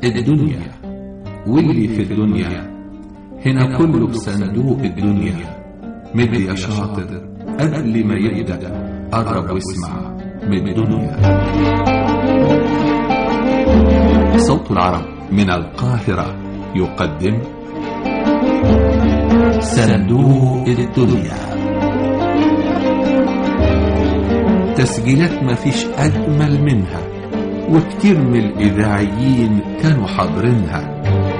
الدنيا واللي في الدنيا هنا كله بصندوق الدنيا مد يا شاطر قبل ما يبدأ قرب واسمع من الدنيا صوت العرب من القاهرة يقدم صندوق الدنيا تسجيلات مفيش أجمل منها وكتير من الإذاعيين كانوا حاضرينها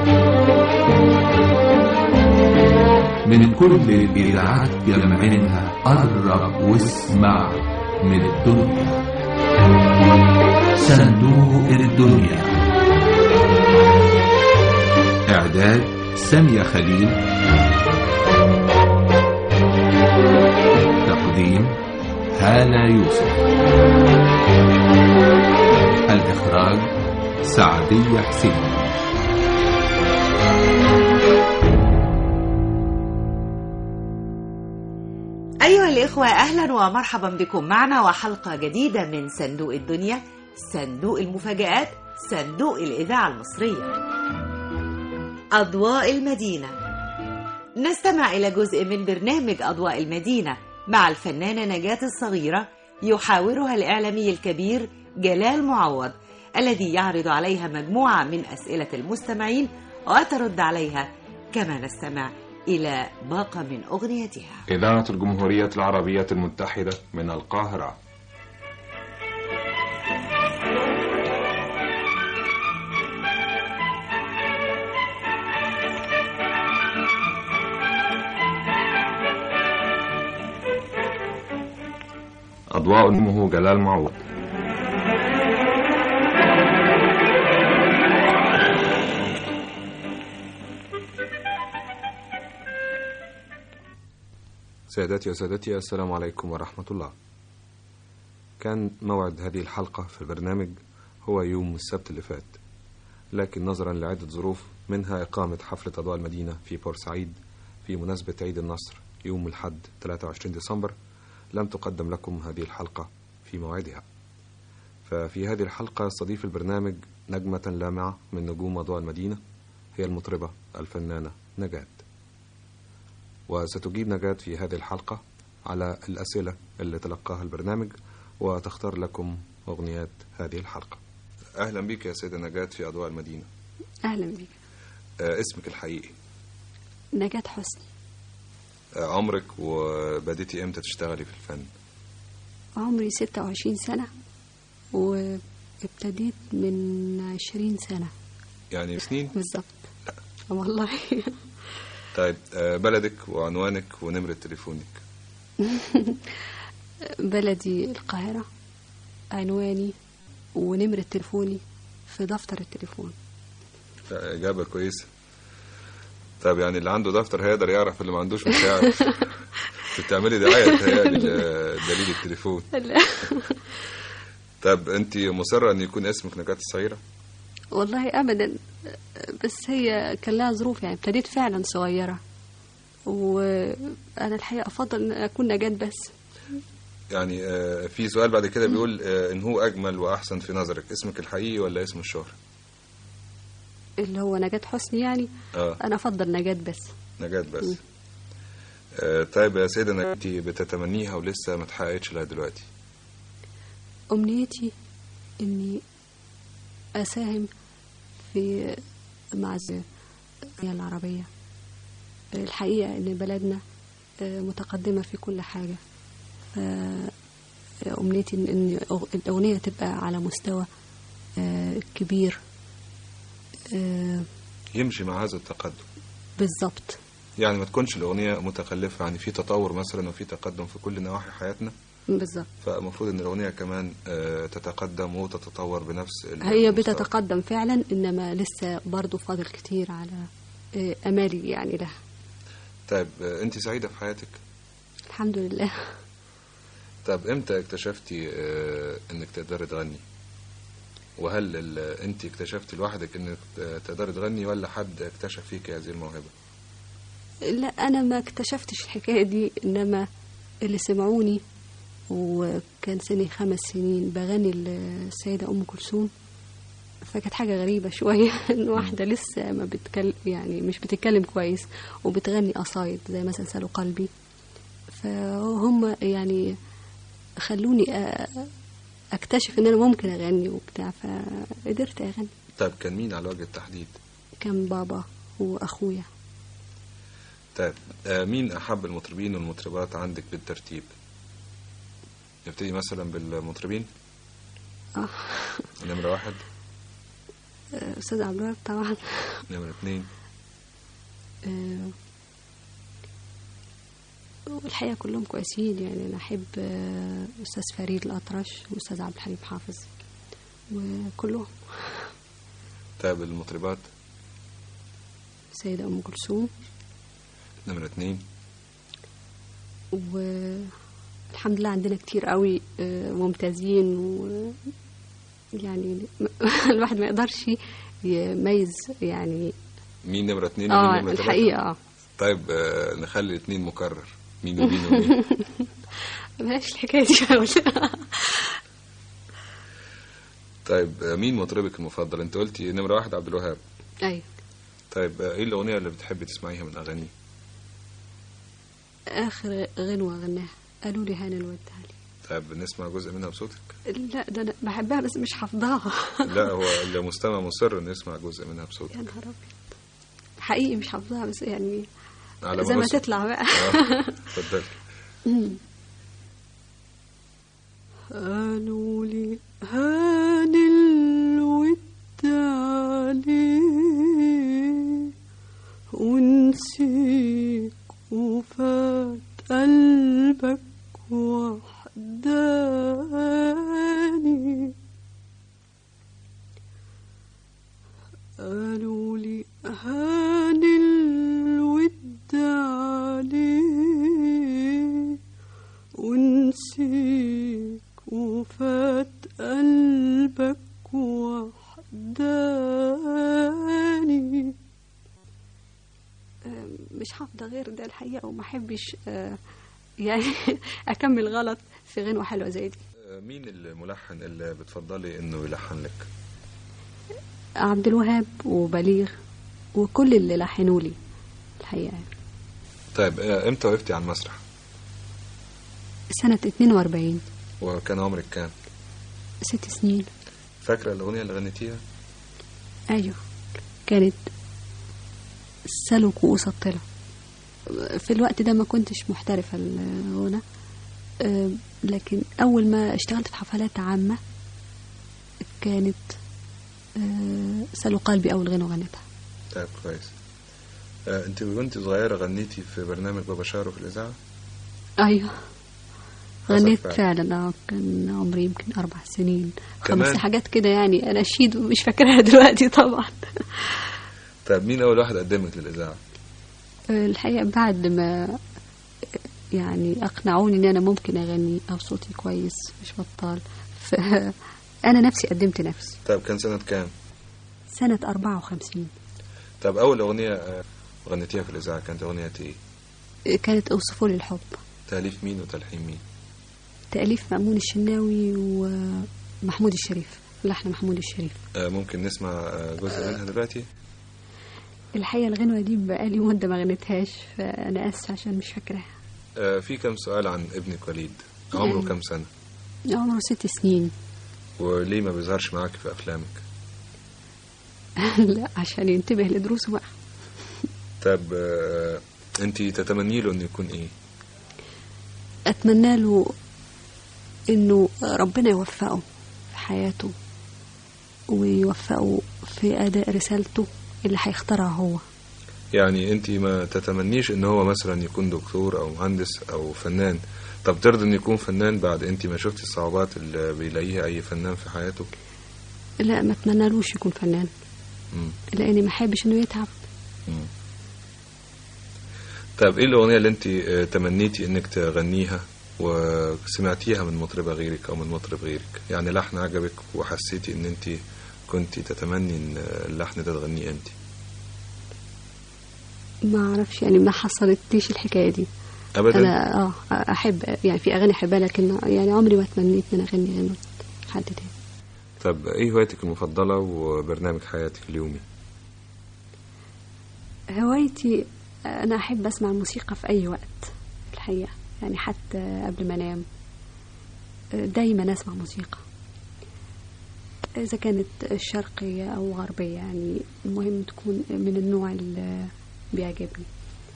من كل الإذاعات جمعينها قرب واسمع من الدنيا صندوق الدنيا إعداد سامية خليل تقديم هالة يوسف الإخراج سعدية حسين أيها الإخوة أهلا ومرحبا بكم معنا وحلقة جديدة من صندوق الدنيا صندوق المفاجآت صندوق الإذاعة المصرية أضواء المدينة نستمع إلى جزء من برنامج أضواء المدينة مع الفنانة نجاة الصغيرة يحاورها الإعلامي الكبير جلال معوض الذي يعرض عليها مجموعة من أسئلة المستمعين وترد عليها كما نستمع إلى باقة من أغنيتها إذاعة الجمهورية العربية المتحدة من القاهرة أضواء أمه جلال معوض سادتي وسادتي السلام عليكم ورحمة الله كان موعد هذه الحلقة في البرنامج هو يوم السبت اللي فات لكن نظرا لعدة ظروف منها إقامة حفلة أضواء المدينة في بورسعيد في مناسبة عيد النصر يوم الحد 23 ديسمبر لم تقدم لكم هذه الحلقة في موعدها ففي هذه الحلقة استضيف البرنامج نجمة لامعة من نجوم أضواء المدينة هي المطربة الفنانة نجاة وستجيب نجاة في هذه الحلقة على الأسئلة اللي تلقاها البرنامج وتختار لكم أغنيات هذه الحلقة أهلا بك يا سيدة نجاة في أضواء المدينة أهلا بك آه اسمك الحقيقي نجاة حسني آه عمرك وبديتي إمتى تشتغلي في الفن عمري ستة وعشرين سنة وابتديت من عشرين سنة يعني سنين بالظبط والله طيب آه بلدك وعنوانك ونمرة تليفونك بلدي القاهرة عنواني ونمرة تليفوني في دفتر التليفون لا، إجابة كويسة طيب يعني اللي عنده دفتر هيقدر يعرف اللي ما عندوش مش هيعرف بتعملي دعاية تهيألي دليل التليفون لا. طب أنت مصرة أن يكون اسمك نجاة الصغيرة والله أبدا بس هي كان لها ظروف يعني ابتديت فعلا صغيرة وأنا الحقيقة أفضل أن أكون نجاة بس يعني آه، في سؤال بعد كده بيقول آه، إن هو أجمل وأحسن في نظرك اسمك الحقيقي ولا اسم الشهرة اللي هو نجاة حسني يعني اه أنا أفضل نجاة بس نجاة بس آه، طيب يا سيدة نجاة أنت بتتمنيها ولسه ما اتحققتش لغاية دلوقتي أمنيتي إني أساهم في مع الجمعية العربية الحقيقة إن بلدنا آه، متقدمة في كل حاجة ف- أمنيتي إن- إن أغ- الأغنية تبقى على مستوى آه، كبير آه، يمشي مع هذا التقدم بالظبط يعني ما تكونش الأغنية متخلفة يعني في تطور مثلا وفي تقدم في كل نواحي حياتنا بالظبط فالمفروض ان الاغنيه كمان آه، تتقدم وتتطور بنفس ال- هي المستوى. بتتقدم فعلا إنما لسه برضو فاضل كتير على آه، أمالي يعني لها طيب آه، انت سعيده في حياتك الحمد لله طب امتى اكتشفتي آه، انك تقدري تغني وهل ال- انت اكتشفتي لوحدك انك ت- تقدري تغني ولا حد اكتشف فيك هذه الموهبه لا انا ما اكتشفتش الحكايه دي انما اللي سمعوني وكان سني خمس سنين بغني السيده ام كلثوم فكانت حاجة غريبة شوية إن واحدة لسه ما بتكلم يعني مش بتتكلم كويس وبتغني قصايد زي مثلا سالوا قلبي فهم يعني خلوني أ- أكتشف إن أنا ممكن أغني وبتاع فقدرت أغني طيب كان مين على وجه التحديد كان بابا وأخويا طيب آه، مين أحب المطربين والمطربات عندك بالترتيب نبتدي مثلا بالمطربين آه. نمرة واحد أستاذ عبد الوهاب طبعا نمرة اتنين آه، والحقيقة كلهم كويسين يعني أنا أحب آه، أستاذ فريد الأطرش وأستاذ عبد الحليم حافظ وكلهم طيب المطربات السيدة أم كلثوم نمرة اتنين والحمد لله عندنا كتير قوي آه، ممتازين و يعني الواحد ما يقدرش يميز يعني مين نمرة اتنين ومين اه نمرة تلاتة؟ الحقيقة اه طيب آه، نخلي الاتنين مكرر مين ومين ومين بلاش الحكاية دي أوي. طيب آه، مين مطربك المفضل انت قلتي نمرة واحد عبد الوهاب أيوة طيب آه، ايه الأغنية اللي بتحبي تسمعيها من أغانيه آخر غنوة غناها قالوا لي هاني الود علي طيب نسمع جزء منها بصوتك لا ده أنا بحبها بس مش حافظاها لا هو المستمع مصر ان يسمع جزء منها بصوتك يا نهار أبيض حقيقي مش حافظاها بس يعني على زي ما وصل. تطلع بقى آه، اتفضلي قالوا لي هاني الود عليه ونسيك وفات قلبك وحداني قالوا لي هاني الود عليه ونسيك وفات قلبك وحداني مش حافظة غير ده الحقيقة وما أحبش آه، يعني أكمل غلط في غنوة حلوة زي دي آه، مين الملحن اللي بتفضلي انه يلحن لك عبد الوهاب وبليغ وكل اللي لحنوا لي الحقيقة يعني. طيب آه، امتى وقفتي على المسرح سنة 42 وكان عمرك كام ست سنين فاكرة الأغنية اللي غنيتيها أيوه كانت سلك وسطلة في الوقت ده ما كنتش محترفة الغنى أه، لكن أول ما اشتغلت في حفلات عامة كانت أه، سلوا قلبي أول غنى غنيتها طيب كويس آه، انت وانت صغيرة غنيتي في برنامج بابا شارو في الإذاعة أيوه حصل غنيت فعلا. فعلا اه كان عمري يمكن أربع سنين كمان؟ خمس حاجات كده يعني أناشيد ومش فاكراها دلوقتي طبعا طيب مين أول واحد قدمك للإذاعة الحقيقة بعد ما يعني أقنعوني إن أنا ممكن أغني أو صوتي كويس مش بطال فأنا نفسي قدمت نفسي طيب كان سنة كام سنة 54 طيب أول أغنية آه، غنيتيها في الإذاعة كانت أغنية إيه كانت أوصفوا لي الحب تأليف مين وتلحين مين تأليف مأمون الشناوي ومحمود الشريف لحن محمود الشريف آه، ممكن نسمع آه، جزء منها دلوقتي الحقيقة الغنوة دي بقالي مدة ما غنيتهاش فأنا آسفة عشان مش فاكراها آه، في كم سؤال عن ابنك وليد عمره أيوة. كم سنة عمره ست سنين وليه ما بيظهرش معاك في أفلامك لا عشان ينتبه لدروسه بقى طب آه، انت تتمني له انه يكون ايه أتمنى له إنه ربنا يوفقه في حياته ويوفقه في أداء رسالته اللي هيختارها هو يعني انت ما تتمنيش ان هو مثلا يكون دكتور او مهندس او فنان طب ترضى ان يكون فنان بعد انت ما شفتي الصعوبات اللي بيلاقيها اي فنان في حياته لا ما أتمنالوش يكون فنان مم. لأني ما أحبش إنه يتعب مم. طب ايه الاغنيه اللي انت آه، تمنيتي انك تغنيها وسمعتيها من مطربه غيرك او من مطرب غيرك يعني لحن عجبك وحسيتي ان انت كنت تتمني ان اللحن ده تغنيه انت ما أعرفش يعني ما حصلتليش الحكاية دي ابدا أنا آه أحب يعني في أغاني أحبها لكن يعني عمري ما تمنيت إن أنا أغني غنوة حد تاني طب ايه هوايتك المفضلة وبرنامج حياتك اليومي هوايتي أنا أحب أسمع الموسيقى في أي وقت الحقيقة يعني حتى قبل ما أنام دايما أسمع موسيقى إذا كانت شرقية أو غربية يعني المهم تكون من النوع اللي بيعجبني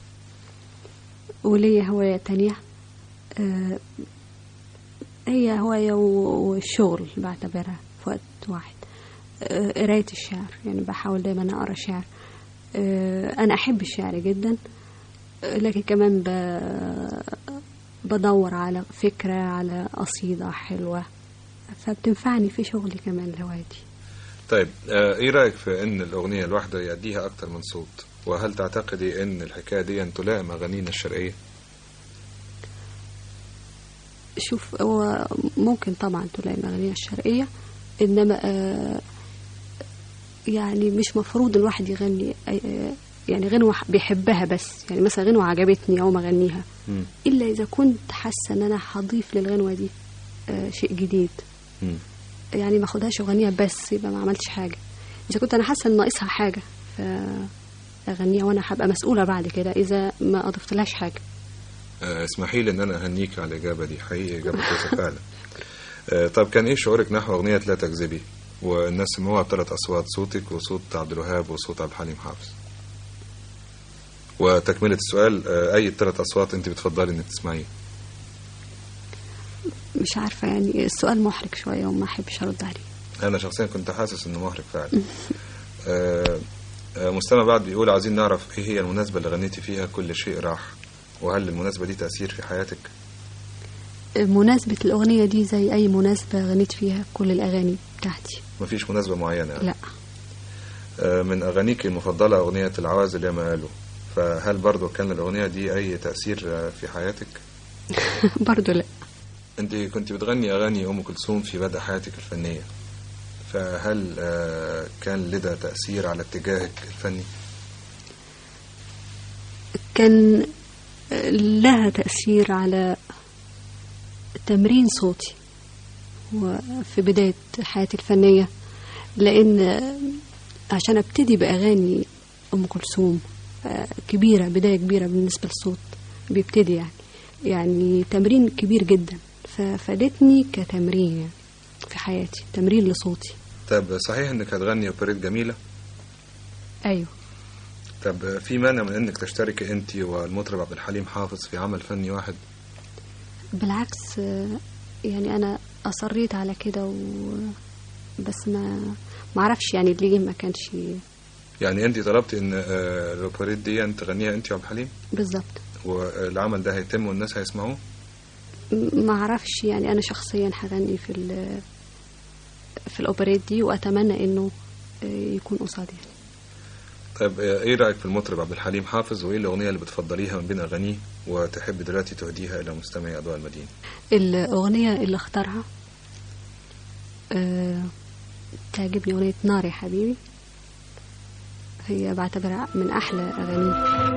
وليا هواية تانية آه، هي هواية و- والشغل بعتبرها في وقت واحد آه، قراية الشعر يعني بحاول دايما أقرأ شعر آه، أنا أحب الشعر جدا آه، لكن كمان ب- بدور على فكرة على قصيدة حلوة فبتنفعني في شغلي كمان هوايتي طيب آه، ايه رأيك في ان الأغنية الواحدة يأديها أكتر من صوت وهل تعتقدي ان الحكاية دي تلائم أغانينا الشرقية شوف هو ممكن طبعا تلاقي الأغنية الشرقية إنما آه، يعني مش مفروض الواحد يغني آه، يعني غنوة بيحبها بس يعني مثلا غنوة عجبتني أو مغنيها مم. إلا إذا كنت حاسة إن أنا هضيف للغنوة دي آه، شيء جديد مم. يعني ما اخدهاش أغنية بس يبقى ما عملتش حاجة إذا كنت أنا حاسة إن ناقصها حاجة فأغنيها وأنا هبقى مسؤولة بعد كده إذا ما أضفتلهاش حاجة آه، اسمحي لي ان انا اهنيك على الاجابه دي حقيقي اجابه كويسه فعلا آه، طب كان ايه شعورك نحو اغنيه لا تكذبي والناس سموها بثلاث اصوات صوتك وصوت عبد الوهاب وصوت عبد الحليم حافظ وتكمله السؤال آه، اي ثلاث اصوات انت بتفضلي انك تسمعيه مش عارفة يعني السؤال محرج شوية وما أحبش أرد عليه انا شخصيا كنت حاسس انه محرج فعلا آه، آه، مستمع بعد بيقول عايزين نعرف ايه هي المناسبه اللي غنيتي فيها كل شيء راح وهل المناسبه دي تاثير في حياتك مناسبة الأغنية دي زي أي مناسبة غنيت فيها كل الأغاني بتاعتي مفيش مناسبه معينه يعني. لا آه، من أغانيك المفضلة أغنية العوازل يا ما قالوا فهل برضو كان للأغنية دي أي تأثير آه، في حياتك؟ برضو لا أنت كنت بتغني أغاني أم كلثوم في بدء حياتك الفنية فهل آه، كان لدى تأثير على اتجاهك الفني؟ كان لها تأثير على تمرين صوتي وفي بداية حياتي الفنية لأن عشان أبتدي بأغاني أم كلثوم آه، كبيرة بداية كبيرة بالنسبة للصوت بيبتدي يعني يعني تمرين كبير جدا ففادتني كتمرين يعني في حياتي تمرين لصوتي طب صحيح إنك هتغني أوبريت جميلة؟ أيوه طب آه، في مانع من إنك تشتركي أنت والمطرب عبد الحليم حافظ في عمل فني واحد؟ بالعكس آه، يعني انا اصريت على كده و بس ما ما اعرفش يعني ليه ما كانش يعني أنت طلبتي إن آه، الأوبريت دي أنت تغنيها أنت وعبد الحليم بالظبط والعمل ده هيتم والناس هيسمعوه؟ م- ما اعرفش يعني انا شخصيا هغني في ال في الاوبريت دي واتمنى انه آه، يكون قصادي يعني. طيب آه، ايه رايك في المطرب عبد الحليم حافظ وايه الاغنيه اللي بتفضليها من بين اغانيه وتحب دلوقتي تهديها الى مستمعي اضواء المدينه الاغنيه اللي اختارها آه، تعجبني اغنيه نار يا حبيبي هي بعتبرها من احلى اغانيه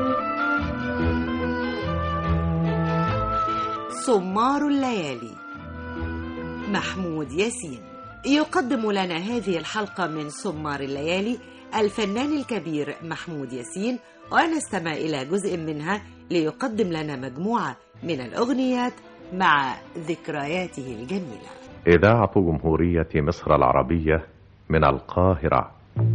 سمار الليالي محمود ياسين يقدم لنا هذه الحلقة من سمار الليالي الفنان الكبير محمود ياسين ونستمع إلى جزء منها ليقدم لنا مجموعة من الأغنيات مع ذكرياته الجميلة إذاعة جمهورية مصر العربية من القاهرة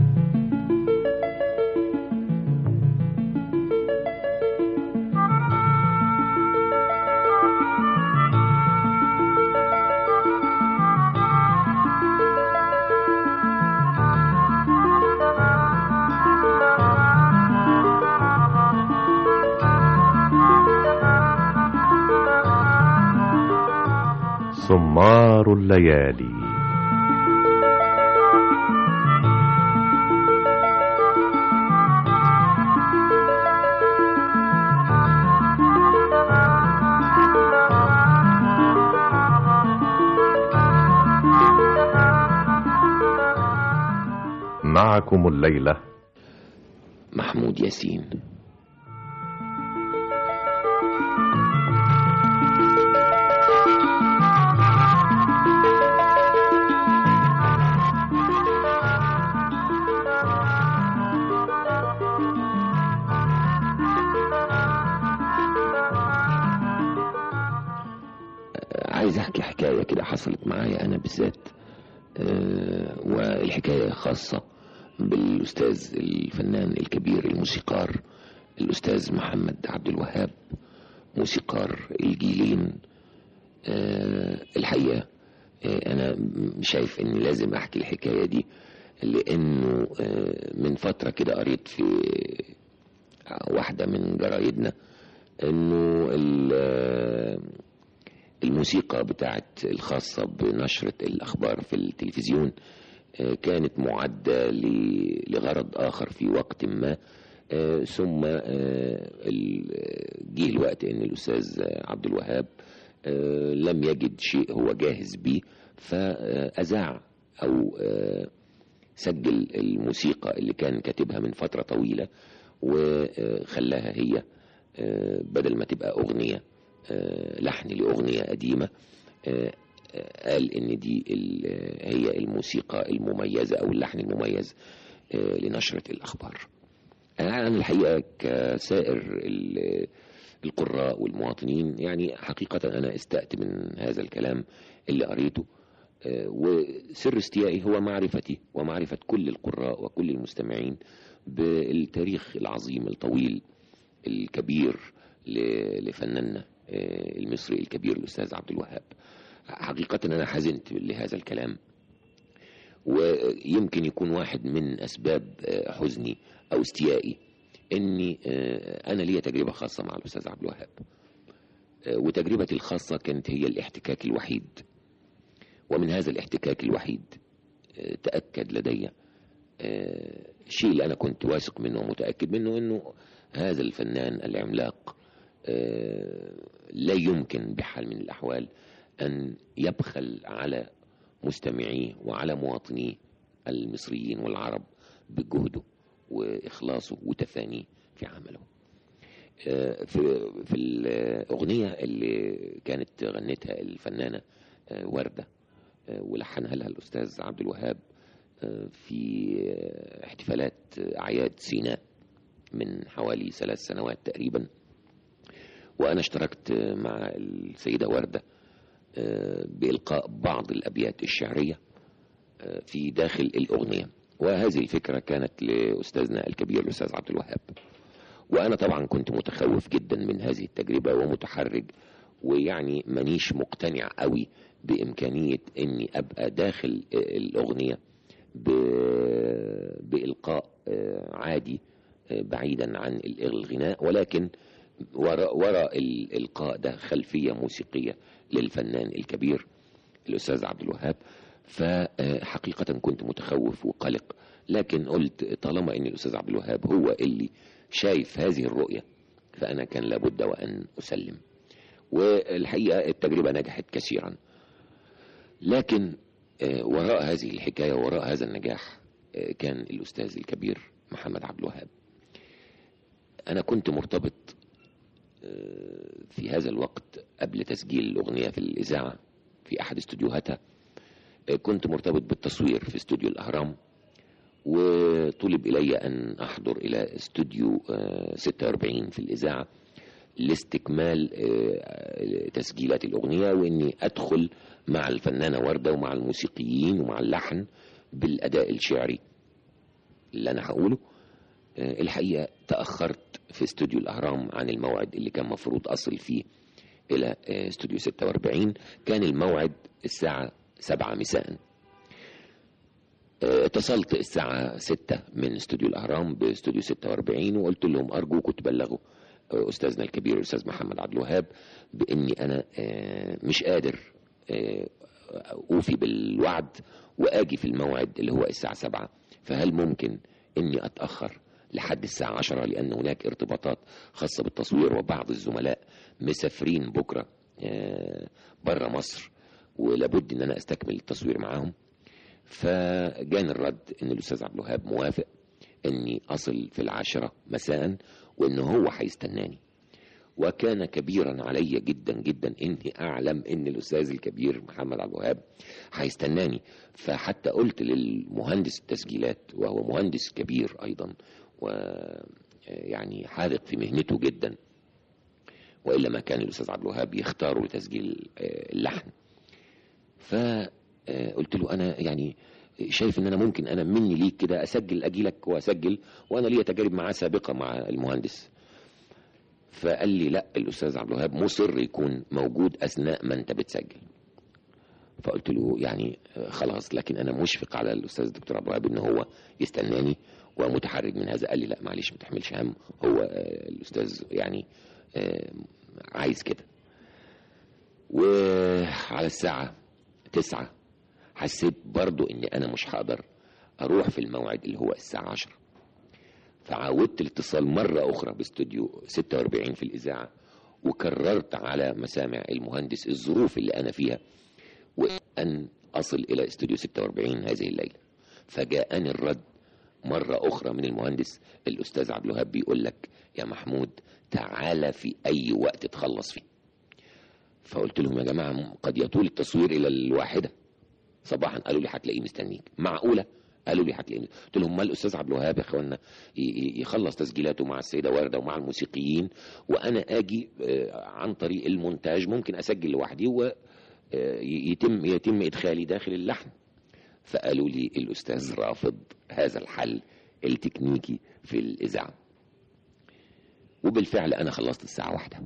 سمار الليالي معكم الليلة محمود ياسين معايا أنا بالذات آه، والحكاية خاصة بالأستاذ الفنان الكبير الموسيقار الأستاذ محمد عبد الوهاب موسيقار الجيلين آه، الحقيقة آه، أنا شايف إن لازم أحكي الحكاية دي لأنه آه، من فترة كده قريت في واحدة من جرايدنا إنه ال- الموسيقى بتاعت الخاصة بنشرة الأخبار في التلفزيون آه، كانت معدة ل- لغرض آخر في وقت ما آه، ثم آه، ال- جه الوقت ان الاستاذ عبد الوهاب آه، لم يجد شيء هو جاهز بيه فاذاع او آه، سجل الموسيقى اللي كان كاتبها من فتره طويله وخلاها هي آه، بدل ما تبقى اغنيه آه، لحن لاغنيه قديمه آه، آه، قال ان دي ال- هي الموسيقى المميزه او اللحن المميز آه، لنشره الاخبار أنا الحقيقة كسائر ال- القراء والمواطنين يعني حقيقة أنا استأت من هذا الكلام اللي قريته آه، وسر استيائي هو معرفتي ومعرفة كل القراء وكل المستمعين بالتاريخ العظيم الطويل الكبير ل- لفناننا آه، المصري الكبير الأستاذ عبد الوهاب حقيقة أنا حزنت لهذا الكلام ويمكن يكون واحد من اسباب آه، حزني او استيائي اني آه، انا ليا تجربه خاصه مع الاستاذ عبد الوهاب آه، وتجربتي الخاصه كانت هي الاحتكاك الوحيد ومن هذا الاحتكاك الوحيد آه، تاكد لدي آه، الشيء اللي انا كنت واثق منه ومتاكد منه انه هذا الفنان العملاق آه، لا يمكن بحال من الاحوال ان يبخل على مستمعيه وعلى مواطنيه المصريين والعرب بجهده واخلاصه وتفانيه في عمله. آه، في في الاغنيه اللي كانت غنتها الفنانه آه، ورده آه، ولحنها لها الاستاذ عبد الوهاب آه، في آه، احتفالات اعياد سيناء من حوالي ثلاث سنوات تقريبا وانا اشتركت آه، مع السيده ورده آه، بإلقاء بعض الأبيات الشعرية آه، في داخل الأغنية وهذه الفكرة كانت لأستاذنا الكبير الأستاذ عبد الوهاب وأنا طبعا كنت متخوف جدا من هذه التجربة ومتحرج ويعني مانيش مقتنع قوي بإمكانية أني أبقى داخل آه، الأغنية ب- بإلقاء آه، عادي آه، بعيدا عن الغناء ولكن وراء, وراء الإلقاء ده خلفية موسيقية للفنان الكبير الأستاذ عبد الوهاب فحقيقة كنت متخوف وقلق لكن قلت طالما أن الأستاذ عبد الوهاب هو اللي شايف هذه الرؤية فأنا كان لابد وأن أسلم والحقيقة التجربة نجحت كثيرا لكن آه، وراء هذه الحكاية وراء هذا النجاح آه، كان الأستاذ الكبير محمد عبد الوهاب أنا كنت مرتبط آه، في هذا الوقت قبل تسجيل الأغنية في الإذاعة في أحد استوديوهاتها آه، كنت مرتبط بالتصوير في استوديو الأهرام وطلب إلي أن أحضر إلى استوديو آه، 46 في الإذاعة لاستكمال آه، تسجيلات الأغنية وإني أدخل مع الفنانة وردة ومع الموسيقيين ومع اللحن بالأداء الشعري اللي أنا هقوله آه، الحقيقة تأخرت في استوديو الأهرام عن الموعد اللي كان مفروض أصل فيه إلى آه، استوديو 46 كان الموعد الساعة 7 مساء آه، اتصلت الساعة 6 من استوديو الأهرام باستوديو 46 وقلت لهم أرجوكم تبلغوا آه، أستاذنا الكبير الأستاذ محمد عبد الوهاب بإني أنا آه، مش قادر آه، أوفي بالوعد وآجي في الموعد اللي هو الساعة 7 فهل ممكن إني أتأخر لحد الساعة 10 لأن هناك ارتباطات خاصة بالتصوير وبعض الزملاء مسافرين بكرة بره مصر ولابد إن أنا أستكمل التصوير معاهم فجاني الرد ان الاستاذ عبد الوهاب موافق اني اصل في العاشرة مساء وان هو هيستناني وكان كبيرا علي جدا جدا اني اعلم ان الاستاذ الكبير محمد عبد الوهاب هيستناني فحتى قلت للمهندس التسجيلات وهو مهندس كبير ايضا و يعني حاذق في مهنته جدا والا ما كان الاستاذ عبد الوهاب يختاره لتسجيل آه، اللحن ف آه، قلت له انا يعني شايف ان انا ممكن انا مني ليك كده اسجل اجي لك واسجل وانا ليا تجارب معاه سابقه مع المهندس فقال لي لا الاستاذ عبد الوهاب مصر يكون موجود اثناء ما انت بتسجل فقلت له يعني آه، خلاص لكن انا مشفق على الاستاذ الدكتور عبد الوهاب ان هو يستناني ومتحرج من هذا قال لي لا معلش ما تحملش هم هو آه، الاستاذ يعني آه، عايز كده وعلى الساعة تسعة حسيت برضو ان انا مش هقدر اروح في الموعد اللي هو الساعة عشرة فعاودت الاتصال مرة اخرى باستوديو 46 في الاذاعة وكررت على مسامع المهندس الظروف اللي انا فيها وان اصل الى استوديو 46 هذه الليلة فجاءني الرد مرة أخرى من المهندس الأستاذ عبد الوهاب بيقول لك يا محمود تعالى في أي وقت تخلص فيه فقلت لهم يا جماعة قد يطول التصوير إلى الواحدة صباحا قالوا لي هتلاقيه مستنيك معقولة قالوا لي هتلاقيه قلت لهم ما الأستاذ عبد الوهاب يا إخوانا ي- ي- يخلص تسجيلاته مع السيدة وردة ومع الموسيقيين وأنا أجي آه، عن طريق المونتاج ممكن أسجل لوحدي ويتم يتم إدخالي داخل اللحن فقالوا لي الأستاذ رافض هذا الحل التكنيكي في الإذاعة وبالفعل أنا خلصت الساعة واحدة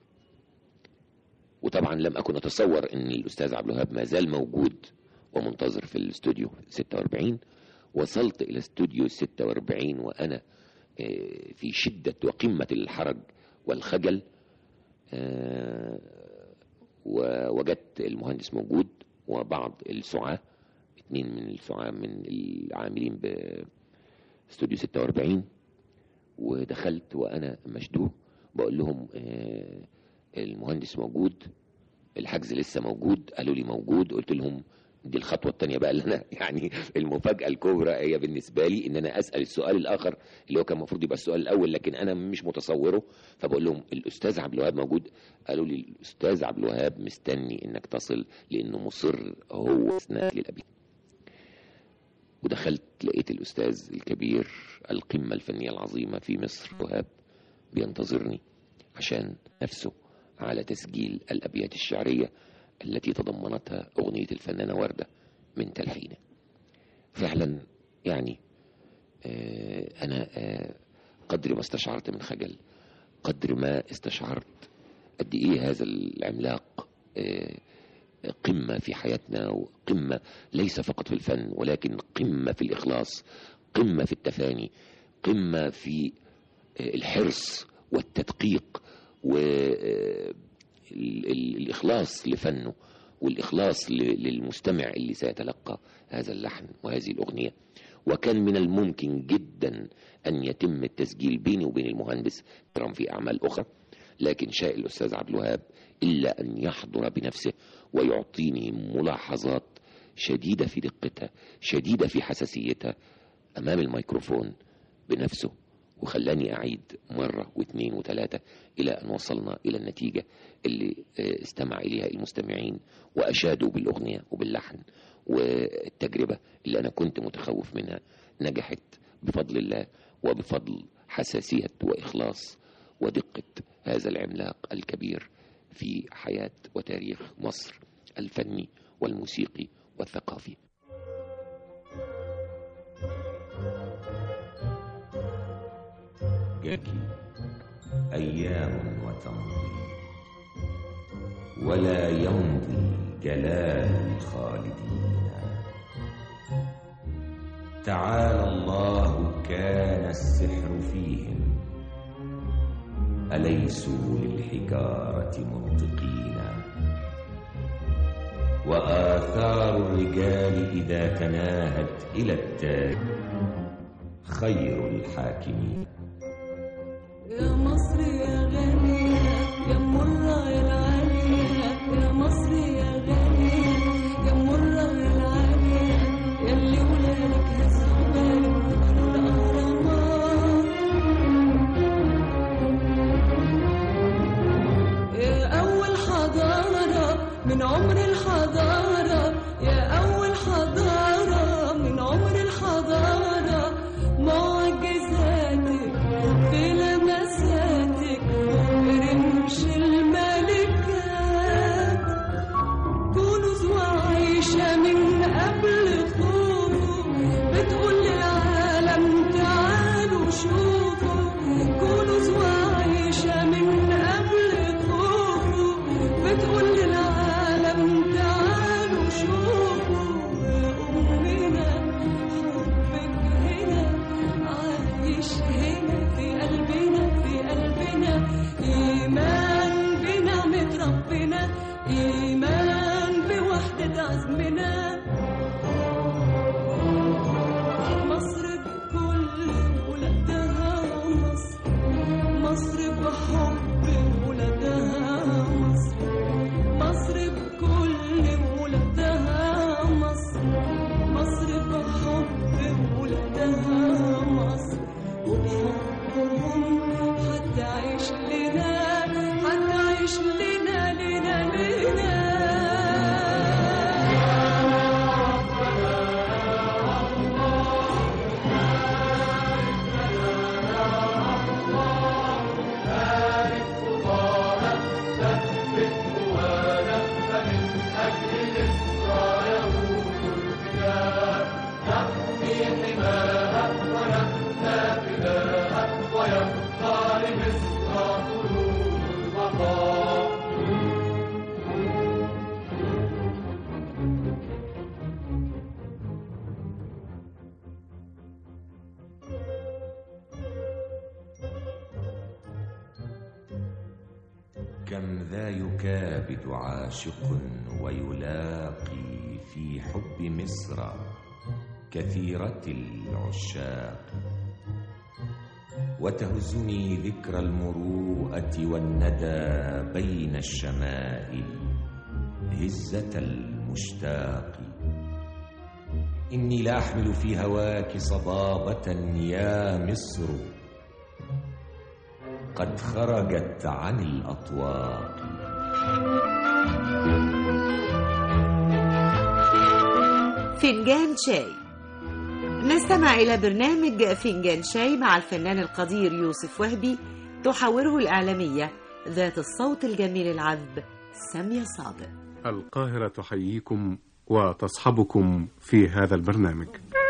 وطبعا لم أكن أتصور أن الأستاذ عبد الوهاب ما زال موجود ومنتظر في الاستوديو 46 وصلت إلى استوديو 46 وأنا آه، في شدة وقمة الحرج والخجل آه، ووجدت المهندس موجود وبعض السعاة اتنين من السعاة من العاملين باستوديو 46 ودخلت وانا مشدوه بقول لهم آه، المهندس موجود الحجز لسه موجود قالوا لي موجود قلت لهم دي الخطوة التانية بقى اللي أنا يعني المفاجأة الكبرى هي بالنسبة لي إن أنا أسأل السؤال الآخر اللي هو كان المفروض يبقى السؤال الأول لكن أنا مش متصوره فبقول لهم الأستاذ عبد الوهاب موجود قالوا لي الأستاذ عبد الوهاب مستني إنك تصل لأنه مصر هو أثناء للأبي ودخلت لقيت الأستاذ الكبير القمة الفنية العظيمة في مصر وهاب بينتظرني عشان نفسه على تسجيل الأبيات الشعرية التي تضمنتها أغنية الفنانة وردة من تلحينه فعلا يعني آه أنا آه قدر ما استشعرت من خجل قدر ما استشعرت قد إيه هذا العملاق آه قمة في حياتنا وقمة ليس فقط في الفن ولكن قمة في الإخلاص قمة في التفاني قمة في الحرص والتدقيق والإخلاص لفنه والإخلاص للمستمع اللي سيتلقى هذا اللحن وهذه الأغنية وكان من الممكن جدا أن يتم التسجيل بيني وبين المهندس في أعمال أخرى لكن شاء الأستاذ عبد الوهاب إلا أن يحضر بنفسه ويعطيني ملاحظات شديدة في دقتها شديدة في حساسيتها أمام الميكروفون بنفسه وخلاني أعيد مرة واثنين وثلاثة إلى أن وصلنا إلى النتيجة اللي استمع إليها المستمعين وأشادوا بالأغنية وباللحن والتجربة اللي أنا كنت متخوف منها نجحت بفضل الله وبفضل حساسية وإخلاص ودقة هذا العملاق الكبير في حياة وتاريخ مصر الفني والموسيقي والثقافي يبكي أيام وتمضي ولا يمضي جلال الخالدين تعالى الله كان السحر فيهم أليسوا للحجارة منطقين وآثار الرجال إذا تناهت إلى التاج خير الحاكمين يا مصر يا غالية يا مرة يا العالية يا مصر يا غالية يا مرة يا العالية يا اللي ولادك هزوا بالك وبنوا الأهرامات يا أول حضارة من عمر الحضارة يا أول حضارة من عمر الحضارة معجزاتك في لمساتك كم ذا يكابد عاشق ويلاقي في حب مصر كثيرة العشاق وتهزني ذكرى المروءة والندى بين الشمائل هزة المشتاق إني لأحمل في هواك صبابة يا مصر قد خرجت عن الأطواق فنجان شاي نستمع إلى برنامج فنجان شاي مع الفنان القدير يوسف وهبي تحاوره الإعلامية ذات الصوت الجميل العذب سامية صادق القاهرة تحييكم وتصحبكم في هذا البرنامج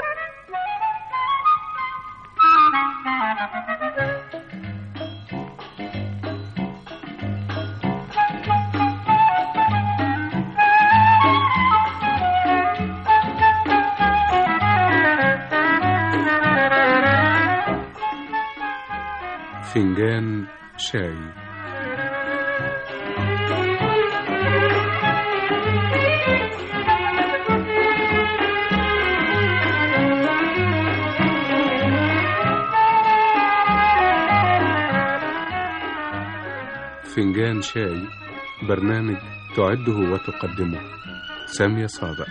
فنجان شاي فنجان شاي برنامج تعده وتقدمه سامية صادق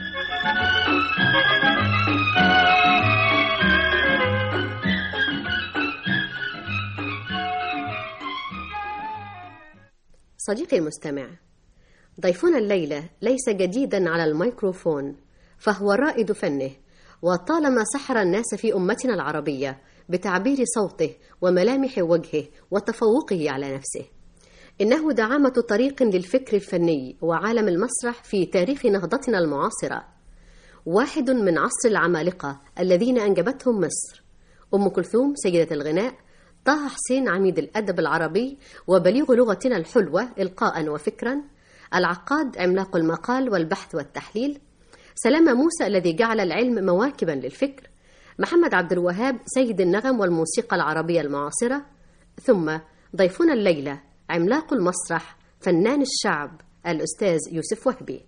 صديقي المستمع ضيفنا الليلة ليس جديدا على الميكروفون فهو رائد فنه وطالما سحر الناس في أمتنا العربية بتعبير صوته وملامح وجهه وتفوقه على نفسه إنه دعامة طريق للفكر الفني وعالم المسرح في تاريخ نهضتنا المعاصرة واحد من عصر العمالقة الذين أنجبتهم مصر أم كلثوم سيدة الغناء طه حسين عميد الأدب العربي وبليغ لغتنا الحلوة إلقاء وفكرا العقاد عملاق المقال والبحث والتحليل سلامة موسى الذي جعل العلم مواكبا للفكر محمد عبد الوهاب سيد النغم والموسيقى العربية المعاصرة ثم ضيفنا الليلة عملاق المسرح فنان الشعب الأستاذ يوسف وهبي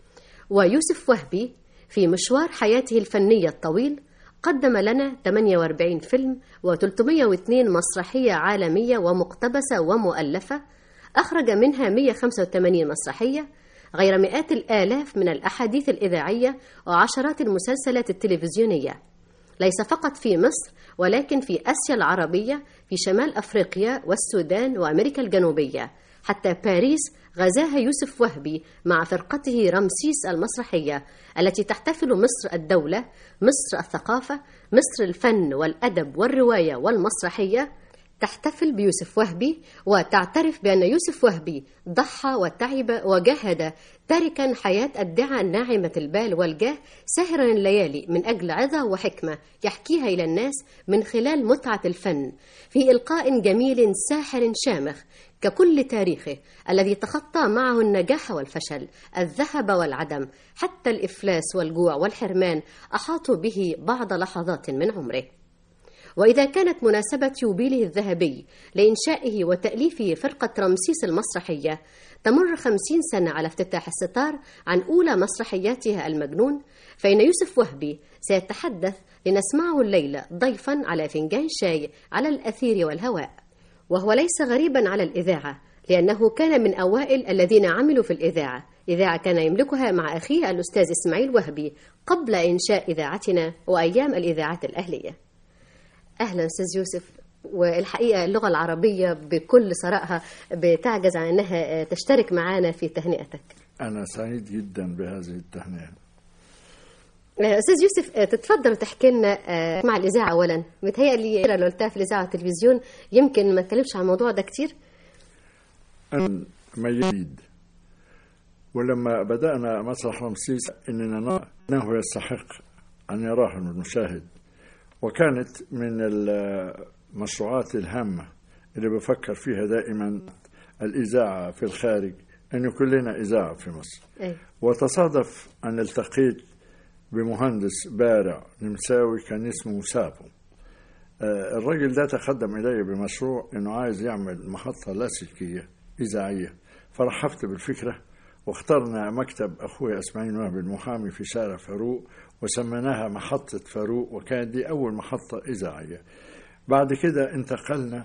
ويوسف وهبي في مشوار حياته الفنية الطويل قدم لنا 48 فيلم و302 مسرحية عالمية ومقتبسة ومؤلفة أخرج منها 185 مسرحية غير مئات الآلاف من الأحاديث الإذاعية وعشرات المسلسلات التلفزيونية ليس فقط في مصر ولكن في آسيا العربية في شمال أفريقيا والسودان وأمريكا الجنوبية حتى باريس غزاها يوسف وهبي مع فرقته رمسيس المسرحية التي تحتفل مصر الدولة مصر الثقافة مصر الفن والأدب والرواية والمسرحية تحتفل بيوسف وهبي وتعترف بأن يوسف وهبي ضحى وتعب وجاهد تاركا حياة الدعاء الناعمة البال والجاه ساهرا الليالي من أجل عظة وحكمة يحكيها إلى الناس من خلال متعة الفن في إلقاء جميل ساحر شامخ ككل تاريخه الذي تخطى معه النجاح والفشل الذهب والعدم حتى الإفلاس والجوع والحرمان أحاطوا به بعض لحظات من عمره وإذا كانت مناسبة يوبيله الذهبي لإنشائه وتأليفه فرقة رمسيس المسرحية تمر خمسين سنة على افتتاح الستار عن أولى مسرحياتها المجنون فإن يوسف وهبي سيتحدث لنسمعه الليلة ضيفا على فنجان شاي على الأثير والهواء وهو ليس غريبا على الإذاعة لأنه كان من أوائل الذين عملوا في الإذاعة إذاعة كان يملكها مع أخيه الأستاذ إسماعيل وهبي قبل إنشاء إذاعتنا وأيام الإذاعات الأهلية أهلا أستاذ يوسف والحقيقة اللغة العربية بكل ثرائها بتعجز عن أنها تشترك معنا في تهنئتك أنا سعيد جدا بهذه التهنئة أستاذ يوسف تتفضل وتحكي لنا مع الإذاعة أولا متهيألي لو قلتها في الإذاعة والتلفزيون يمكن ما نتكلمش عن الموضوع ده كتير أنا ما يريد ولما بدأنا مسرح رمسيس إننا نرى أنه يستحق أن يراه المشاهد وكانت من المشروعات الهامة اللي بفكر فيها دائما الإذاعة في الخارج أن يكون لنا إذاعة في مصر أي. وتصادف أن التقيت بمهندس بارع نمساوي كان اسمه سابو آه، الراجل ده تقدم إلي بمشروع أنه عايز يعمل محطة لاسلكية إذاعية فرحبت بالفكرة واخترنا مكتب أخوي إسماعيل وهب المحامي في شارع فاروق وسميناها محطة فاروق وكانت دي أول محطة إذاعية بعد كده انتقلنا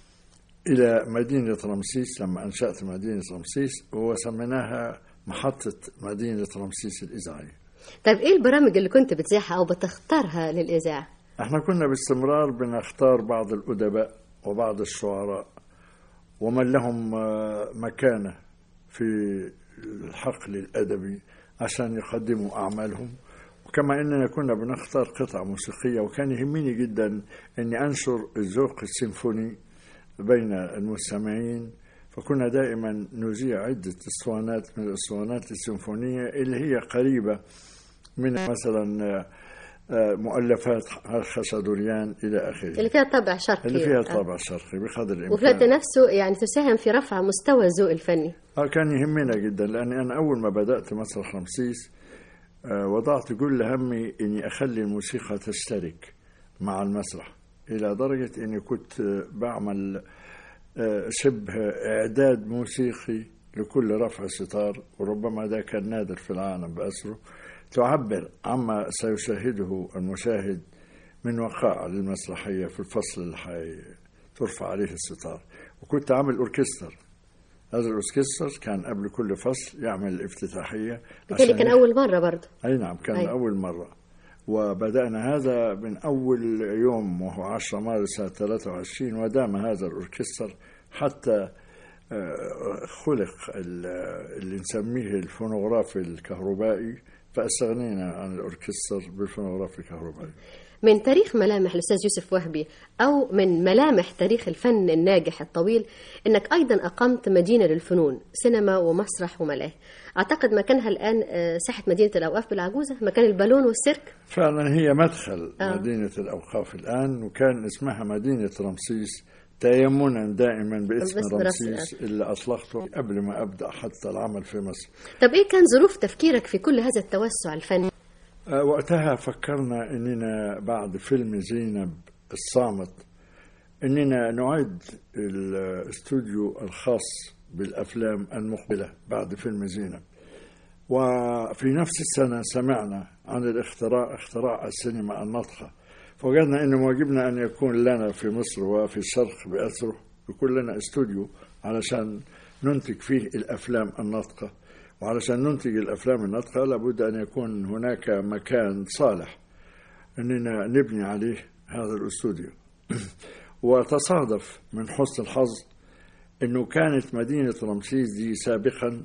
إلى مدينة رمسيس لما أنشأت مدينة رمسيس وسميناها محطة مدينة رمسيس الإذاعية طيب ايه البرامج اللي كنت بتذيعها او بتختارها للاذاعه احنا كنا باستمرار بنختار بعض الأدباء وبعض الشعراء ومن لهم آه، مكانة في الحقل الأدبي عشان يقدموا أعمالهم وكما أننا كنا بنختار قطع موسيقية وكان يهمني جدا أني أنشر الذوق السيمفوني بين المستمعين فكنا دائما نذيع عدة اسطوانات من الاسطوانات السيمفونية اللي هي قريبة من مثلا آه، آه، مؤلفات خشدوريان إلى آخره اللي فيها طابع شرقي اللي فيها آه. طابع شرقي بقدر وفي الوقت الإمكان نفسه يعني تساهم في رفع مستوى الذوق الفني آه كان يهمنا جدا لأني أنا أول ما بدأت مسرح رمسيس آه وضعت كل همي إني أخلي الموسيقى تشترك مع المسرح إلى درجة إني كنت آه، بعمل آه، شبه إعداد موسيقي لكل رفع ستار وربما ده كان نادر في العالم بأسره تعبر عما سيشاهده المشاهد من وقائع للمسرحية في الفصل اللي حي- ترفع عليه الستار وكنت عامل أوركستر هذا الأوركستر كان قبل كل فصل يعمل الافتتاحية بالتالي عشان كان اول مره برضه أي نعم كان أي. أي. أول مرة وبدأنا هذا من أول يوم وهو 10 مارس سنة 23 ودام هذا الأوركستر حتى آه، خلق ال- اللي نسميه الفونوغراف الكهربائي فاستغنينا عن الأوركستر بالفونوغراف الكهربائي من تاريخ ملامح الاستاذ يوسف وهبي او من ملامح تاريخ الفن الناجح الطويل انك ايضا اقمت مدينه للفنون سينما ومسرح وملاهي اعتقد مكانها الان آه، ساحه مدينه الاوقاف بالعجوزه مكان البالون والسيرك فعلا هي مدخل آه. آه. مدينة الأوقاف الآن وكان اسمها مدينة رمسيس تيمنا دائما باسم باسم رمسيس رمسيس. اللي أطلقته قبل ما أبدأ حتى العمل في مصر طب ايه كان ظروف تفكيرك في كل هذا التوسع الفني آه، وقتها فكرنا اننا بعد فيلم زينب الصامت اننا نعد الاستوديو الخاص بالافلام المقبله بعد فيلم زينب وفي نفس السنه سمعنا عن الاختراع اختراع السينما الناطقه فوجدنا ان واجبنا ان يكون لنا في مصر وفي الشرق باسره يكون لنا استوديو علشان ننتج فيه الافلام الناطقه وعلشان ننتج الافلام الناطقه لابد ان يكون هناك مكان صالح اننا نبني عليه هذا الاستوديو وتصادف من حسن الحظ انه كانت مدينه رمسيس دي سابقا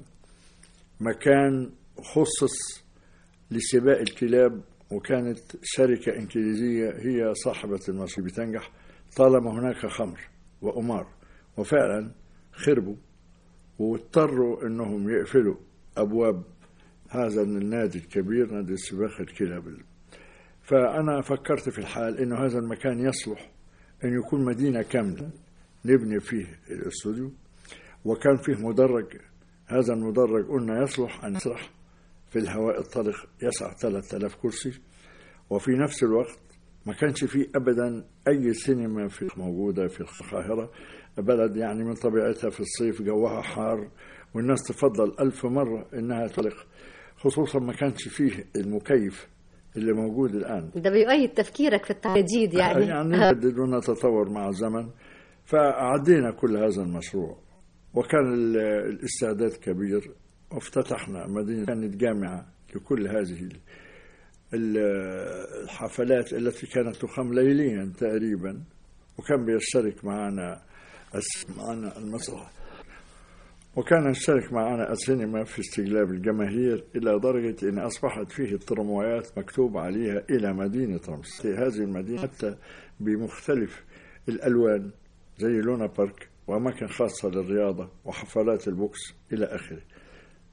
مكان خصص لسباق الكلاب وكانت شركه انجليزيه هي صاحبه المشروع بتنجح طالما هناك خمر وقمار وفعلا خربوا واضطروا انهم يقفلوا ابواب هذا النادي الكبير نادي سباق الكلاب فانا فكرت في الحال انه هذا المكان يصلح ان يكون مدينه كامله نبني فيه الاستوديو وكان فيه مدرج هذا المدرج قلنا يصلح ان يسرح في الهواء الطلق يسع 3000 كرسي وفي نفس الوقت ما كانش فيه ابدا اي سينما في موجوده في القاهره بلد يعني من طبيعتها في الصيف جوها حار والناس تفضل ألف مرة إنها تلق خصوصا ما كانش فيه المكيف اللي موجود الآن ده بيؤيد تفكيرك في التجديد يعني, يعني نجدد ونتطور مع الزمن فعدينا كل هذا المشروع وكان ال- الاستعداد كبير وافتتحنا مدينة كانت جامعة لكل هذه ال- ال- الحفلات التي كانت تقام ليليا تقريبا وكان بيشترك معنا الس- معنا المسرح وكان يشترك معنا السينما في استجلاب الجماهير إلى درجة أن أصبحت فيه الترمويات مكتوب عليها إلى مدينة رمسيس هذه المدينة حتى بمختلف الألوان زي لونا بارك وأماكن خاصة للرياضة وحفلات البوكس إلى آخره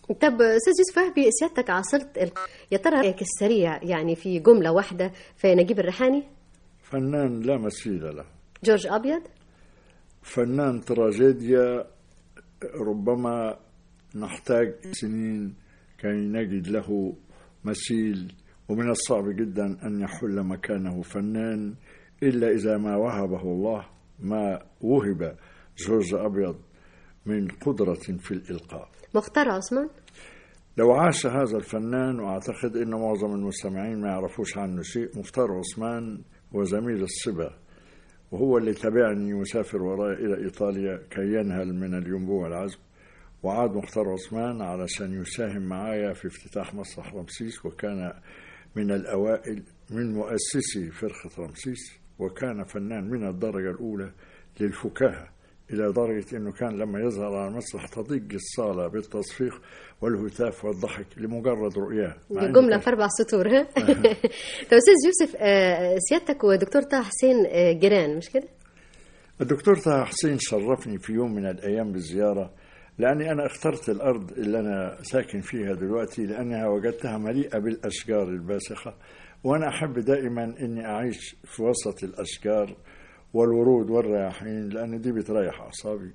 طب استاذ يوسف وهبي سيادتك عاصرت ال... يا ترى رايك السريع يعني في جمله واحده في نجيب الريحاني فنان لا مثيل له جورج ابيض فنان تراجيديا ربما نحتاج سنين كي نجد له مثيل ومن الصعب جدا أن يحل مكانه فنان إلا إذا ما وهبه الله ما وهب جورج أبيض من قدرة في الإلقاء مختار عثمان لو عاش هذا الفنان وأعتقد أن معظم المستمعين ما يعرفوش عنه شيء مختار عثمان هو زميل الصبا وهو اللي تبعني وسافر وراي إلى إيطاليا كي ينهل من الينبوع والعزم وعاد مختار عثمان علشان يساهم معايا في افتتاح مسرح رمسيس وكان من الأوائل من مؤسسي فرقة رمسيس وكان فنان من الدرجة الأولى للفكاهة إلى درجة أنه كان لما يظهر على المسرح تضيق الصالة بالتصفيق والهتاف والضحك لمجرد رؤياه مع دي إن جمله كان- في اربع سطور ها طب استاذ يوسف آه، سيادتك ودكتور طه حسين آه، جيران مش كده الدكتور طه حسين شرفني في يوم من الأيام بالزيارة لأني أنا اخترت الأرض اللي أنا ساكن فيها دلوقتي لأنها وجدتها مليئة بالأشجار الباسخة وأنا أحب دائما أني أعيش في وسط الأشجار والورود والرياحين لأن دي بتريح أعصابي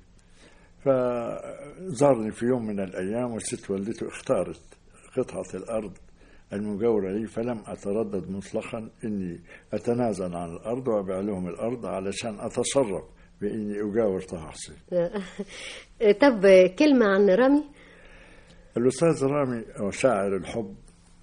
فزارني في يوم من الأيام وست والدته اختارت قطعة الأرض المجاورة لي فلم أتردد مطلقا أني أتنازل عن الأرض وأبيع لهم الأرض علشان أتصرف بإني أجاور طه حسين آه، طب كلمه عن رامي الأستاذ رامي هو شاعر الحب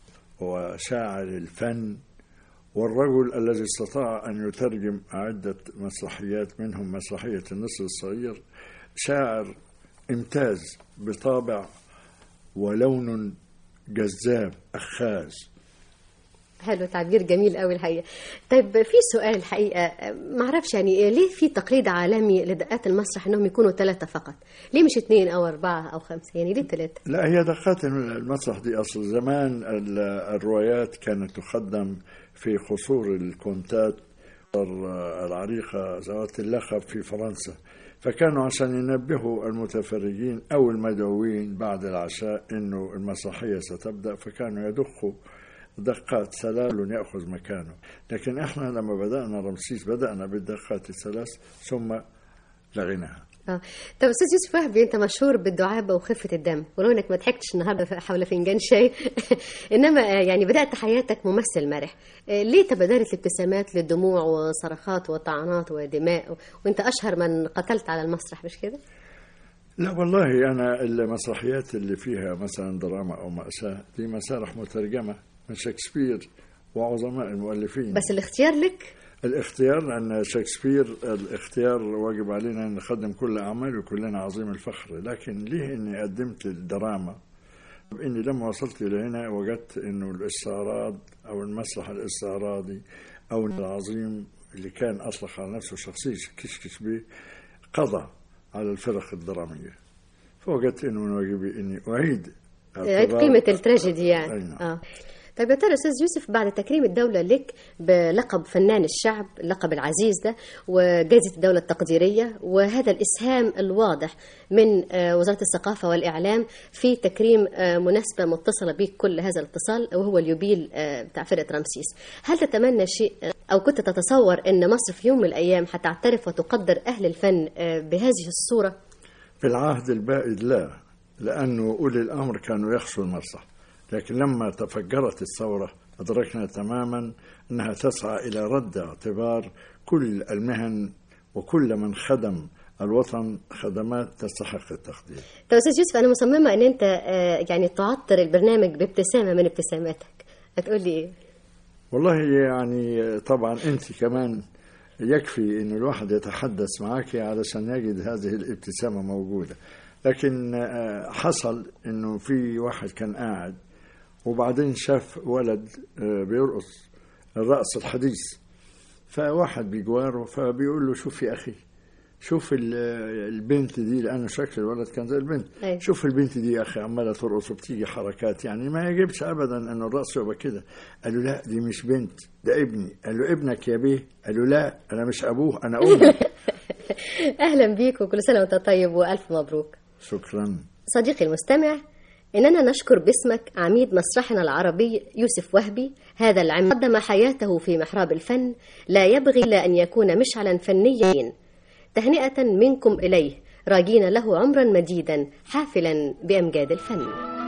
وشاعر الفن والرجل الذي استطاع أن يترجم عدة مسرحيات منهم مسرحية النسر الصغير شاعر امتاز بطابع ولون جذاب أخاذ حلو تعبير جميل قوي الحقيقه طيب في سؤال الحقيقه ما اعرفش يعني ليه في تقليد عالمي لدقات المسرح انهم يكونوا ثلاثه فقط ليه مش اثنين او اربعه او خمسه يعني ليه ثلاثه لا هي دقات المسرح دي أصل زمان ال- الروايات كانت تقدم في قصور الكونتات العريقة ذوات اللقب في فرنسا فكانوا عشان ينبهوا المتفرجين أو المدعوين بعد العشاء إنه المسرحية ستبدأ فكانوا يدقوا دقات سلال يأخذ مكانه لكن إحنا لما بدأنا رمسيس بدأنا بالدقات الثلاث ثم لغيناها اه طب استاذ يوسف وهبي انت مشهور بالدعابه وخفه الدم ولو انك ما ضحكتش النهارده حول فنجان شاي انما آه، يعني بدات حياتك ممثل مرح آه، ليه تبادرت الابتسامات للدموع وصرخات وطعنات ودماء وانت اشهر من قتلت على المسرح مش كده لا والله أنا المسرحيات اللي فيها مثلا دراما أو مأساة دي مسارح مترجمة من شكسبير وعظماء المؤلفين بس الاختيار لك الاختيار أن شكسبير الاختيار واجب علينا أن نقدم كل أعماله كلنا عظيم الفخر لكن ليه أني قدمت الدراما إني لما وصلت إلى هنا وجدت أنه الاستعراض أو المسرح الاستعراضي أو العظيم اللي كان أطلق على نفسه شخصية كشكش بيه قضى على الفرق الدرامية فوجدت أنه من واجبي أني أعيد عيد اعتبار- قيمه التراجيدي أي يعني نعم. اه طيب يا ترى استاذ يوسف بعد تكريم الدوله لك بلقب فنان الشعب اللقب العزيز ده وجائزه الدوله التقديريه وهذا الاسهام الواضح من آه، وزاره الثقافه والاعلام في تكريم آه، مناسبه متصله بك كل هذا الاتصال وهو اليوبيل آه، بتاع فرقه رمسيس هل تتمنى شيء آه، او كنت تتصور ان مصر في يوم من الايام هتعترف وتقدر اهل الفن آه، بهذه الصوره في العهد البائد لا لأنه أولي الأمر كانوا يخشوا المسرح لكن لما تفجرت الثورة أدركنا تماما أنها تسعى إلى رد اعتبار كل المهن وكل من خدم الوطن خدمات تستحق التقدير طب استاذ يوسف انا مصممه ان انت آه، يعني تعطر البرنامج بابتسامه من ابتساماتك هتقول لي ايه والله يعني طبعا أنت كمان يكفي أن الواحد يتحدث معك علشان يجد هذه الابتسامة موجودة لكن آه، حصل أنه في واحد كان قاعد وبعدين شاف ولد آه، بيرقص الرقص الحديث فواحد بجواره فبيقول له شوف يا أخي شوف ال- البنت دي لأنه شكل الولد كان زي البنت أيوة. شوف البنت دي يا أخي عمالة ترقص وبتيجي حركات يعني ما يجبش أبدا أن الرقص يبقى كده قال له لا دي مش بنت ده ابني قال له ابنك يا بيه قال له لا أنا مش أبوه أنا أمه اهلا بيك وكل سنه وانت طيب والف مبروك شكرا صديقي المستمع إننا نشكر باسمك عميد مسرحنا العربي يوسف وهبي هذا العم قدم حياته في محراب الفن لا يبغي إلا أن يكون مشعلا فنيا تهنئة منكم إليه راجين له عمرا مديدا حافلا بأمجاد الفن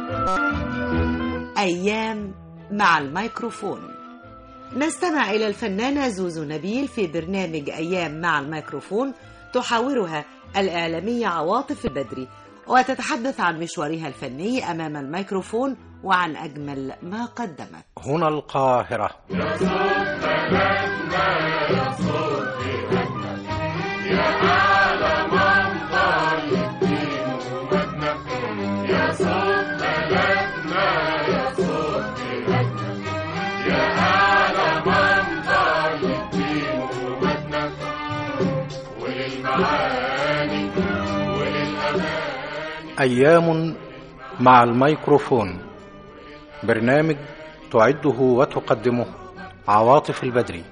أيام مع الميكروفون نستمع إلى الفنانة زوزو نبيل في برنامج أيام مع الميكروفون تحاورها الإعلامية عواطف البدري وتتحدث عن مشوارها الفني أمام الميكروفون وعن أجمل ما قدمت هنا القاهرة أيام مع الميكروفون برنامج تعده وتقدمه عواطف البدري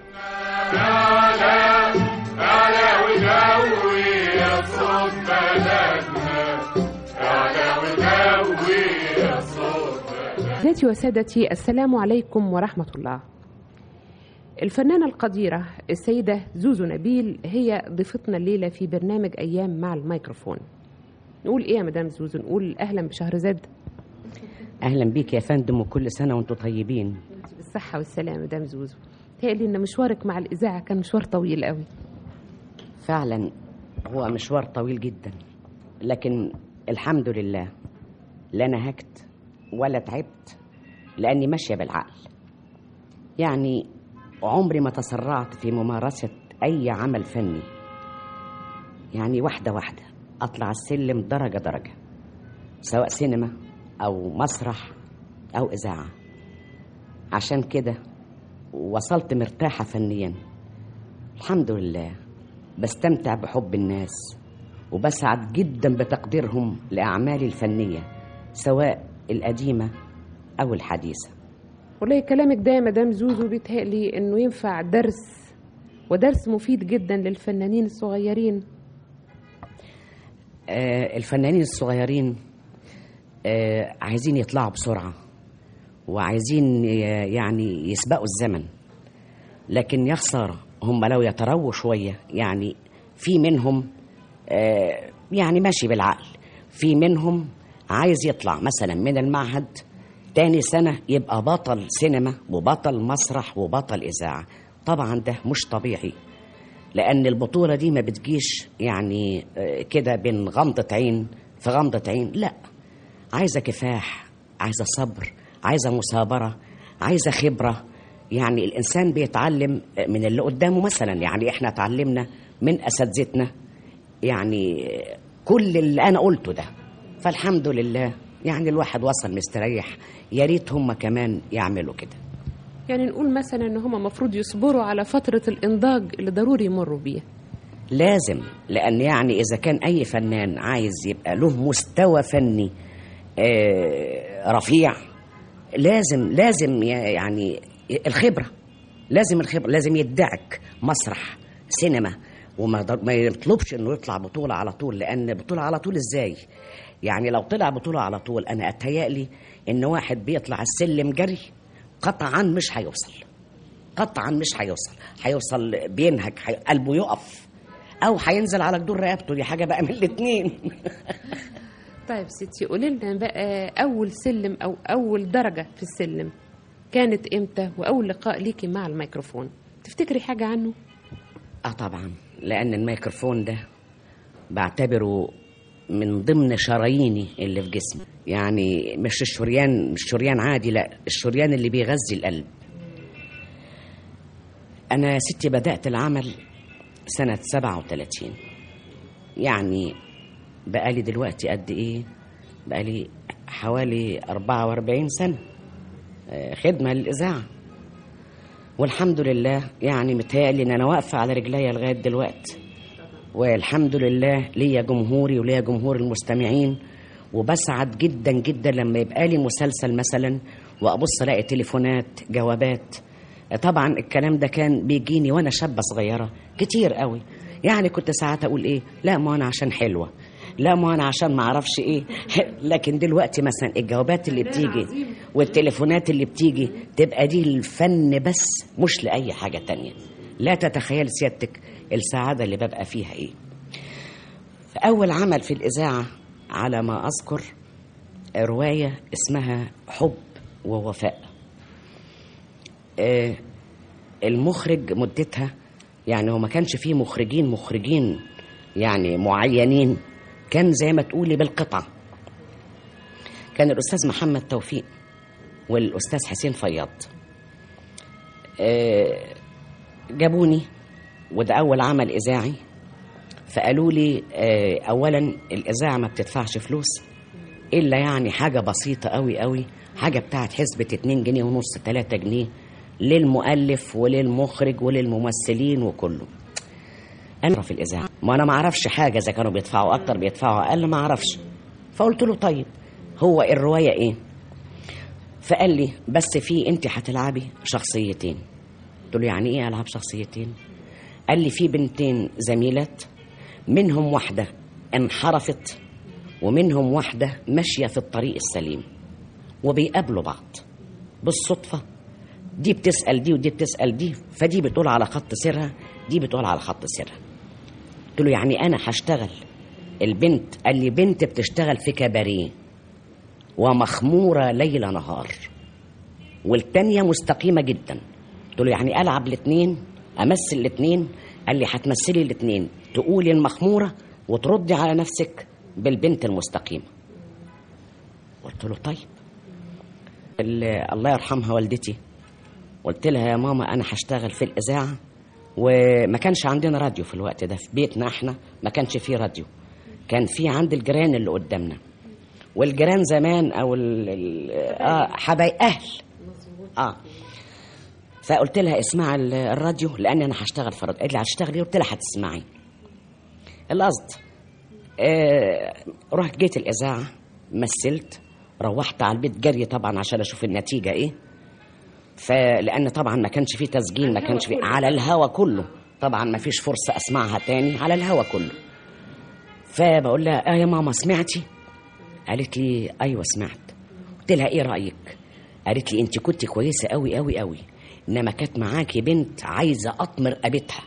سادتي وسادتي السلام عليكم ورحمة الله الفنانة القديرة السيدة زوزو نبيل هي ضيفتنا الليلة في برنامج أيام مع الميكروفون نقول إيه يا مدام زوزو نقول أهلا بشهرزاد اهلا بيك يا فندم وكل سنه وانتم طيبين بالصحة والسلامة مدام زوزو تهيألي إن مشوارك مع الإذاعة كان مشوار طويل قوي فعلا هو مشوار طويل جدا لكن الحمد لله لا نهكت ولا تعبت لاني ماشيه بالعقل يعني عمري ما تسرعت في ممارسه اي عمل فني يعني واحده واحده اطلع السلم درجه درجه سواء سينما او مسرح او اذاعه عشان كده وصلت مرتاحه فنيا الحمد لله بستمتع بحب الناس وبسعد جدا بتقديرهم لاعمالي الفنيه سواء القديمه او الحديثه والله كلامك ده يا مدام زوزو بيتهيألي إنه ينفع درس ودرس مفيد جدا للفنانين الصغيرين آه الفنانين الصغيرين آه عايزين يطلعوا بسرعه وعايزين ي- يعني يسبقوا الزمن لكن يا خساره هم لو يترووا شويه يعني في منهم آه يعني ماشي بالعقل في منهم عايز يطلع مثلا من المعهد تاني سنة يبقى بطل سينما وبطل مسرح وبطل إذاعة طبعا ده مش طبيعي لأن البطولة دي ما بتجيش يعني آه، كده بين غمضة عين في غمضة عين لا عايزة كفاح عايزة صبر عايزة مثابرة عايزة خبرة يعني الإنسان بيتعلم من اللي قدامه مثلا يعني إحنا اتعلمنا من أساتذتنا يعني كل اللي أنا قلته ده فالحمد لله يعني الواحد وصل مستريح يا ريت هم كمان يعملوا كده يعني نقول مثلا إن هم المفروض يصبروا على فترة الإنضاج اللي ضروري يمروا بيها لازم لان يعني اذا كان اي فنان عايز يبقى له مستوى فني آه، رفيع لازم لازم ي- يعني الخبره لازم الخبره لازم يدعك مسرح سينما وما ضر- ما يطلبش انه يطلع بطوله على طول لان بطوله على طول ازاي يعني لو طلع بطوله على طول انا اتهيألي ان واحد بيطلع السلم جري قطعا مش هيوصل قطعا مش هيوصل هيوصل بينهك حي... قلبه يقف او هينزل على جدور رقبته دي حاجه بقى من الاثنين طيب ستي قولي لنا بقى أول سلم أو أول درجة في السلم كانت إمتى وأول لقاء ليكي مع الميكروفون تفتكري حاجة عنه؟ اه طبعا لان الميكروفون ده بعتبره من ضمن شراييني اللي في جسمي يعني مش الشريان مش شريان عادي لا الشريان اللي بيغذي القلب انا يا ستي بدات العمل سنه 37 يعني بقالي دلوقتي قد ايه بقالي حوالي 44 سنه آه، خدمه للاذاعه والحمد لله يعني متهيألي ان انا واقفه على رجليا لغايه دلوقتي والحمد لله ليا جمهوري وليا جمهور المستمعين وبسعد جدا جدا لما يبقى لي مسلسل مثلا وابص الاقي تليفونات جوابات طبعا الكلام ده كان بيجيني وانا شابه صغيره كتير قوي يعني كنت ساعات اقول ايه لا ما انا عشان حلوه لا ما انا عشان ما اعرفش ايه لكن دلوقتي مثلا الجوابات اللي بتيجي والتليفونات اللي بتيجي تبقى دي الفن بس مش لاي حاجه تانية لا تتخيل سيادتك السعاده اللي ببقى فيها ايه في اول عمل في الاذاعه على ما اذكر روايه اسمها حب ووفاء آه، المخرج مدتها يعني هو ما كانش فيه مخرجين مخرجين يعني معينين كان زي ما تقولي بالقطعة كان الأستاذ محمد توفيق والأستاذ حسين فياض آه، جابوني وده أول عمل إذاعي فقالوا لي آه، أولا الإذاعة ما بتدفعش فلوس إلا يعني حاجة بسيطة قوي قوي حاجة بتاعت حسبة 2 جنيه ونص 3 جنيه للمؤلف وللمخرج وللممثلين وكله انا في الاذاعه ما انا ما اعرفش حاجه اذا كانوا بيدفعوا اكتر بيدفعوا اقل ما اعرفش فقلت له طيب هو الروايه ايه فقال لي بس في انت هتلعبي شخصيتين قلت له يعني ايه العب شخصيتين قال لي في بنتين زميلات منهم واحده انحرفت ومنهم واحده ماشيه في الطريق السليم وبيقابلوا بعض بالصدفه دي بتسال دي ودي بتسال دي فدي بتقول على خط سرها دي بتقول على خط سرها قلت له يعني انا هشتغل البنت قال لي بنت بتشتغل في كباريه ومخموره ليل نهار والتانية مستقيمة جدا قلت له يعني ألعب الاتنين أمثل الاتنين قال لي هتمثلي الاتنين تقولي المخمورة وتردي على نفسك بالبنت المستقيمة قلت له طيب ال- الله يرحمها والدتي قلت لها يا ماما أنا هشتغل في الإذاعة وما كانش عندنا راديو في الوقت ده في بيتنا احنا ما كانش فيه راديو كان في عند الجيران اللي قدامنا والجيران زمان او ال ال اه حبايب اهل اه فقلت لها اسمع ال- الراديو لان انا هشتغل في الراديو قالت لي هتشتغلي قلت لها هتسمعي القصد آه رحت جيت الاذاعه مثلت روحت على البيت جري طبعا عشان اشوف النتيجه ايه فلان طبعا ما كانش فيه تسجيل ما كانش فيه على الهوا كله طبعا ما فيش فرصه اسمعها تاني على الهوا كله فبقول لها اه يا ماما سمعتي قالت لي ايوه سمعت قلت لها ايه رايك قالت لي انت كنت كويسه قوي قوي قوي انما كانت معاكي بنت عايزه اطمر قابتها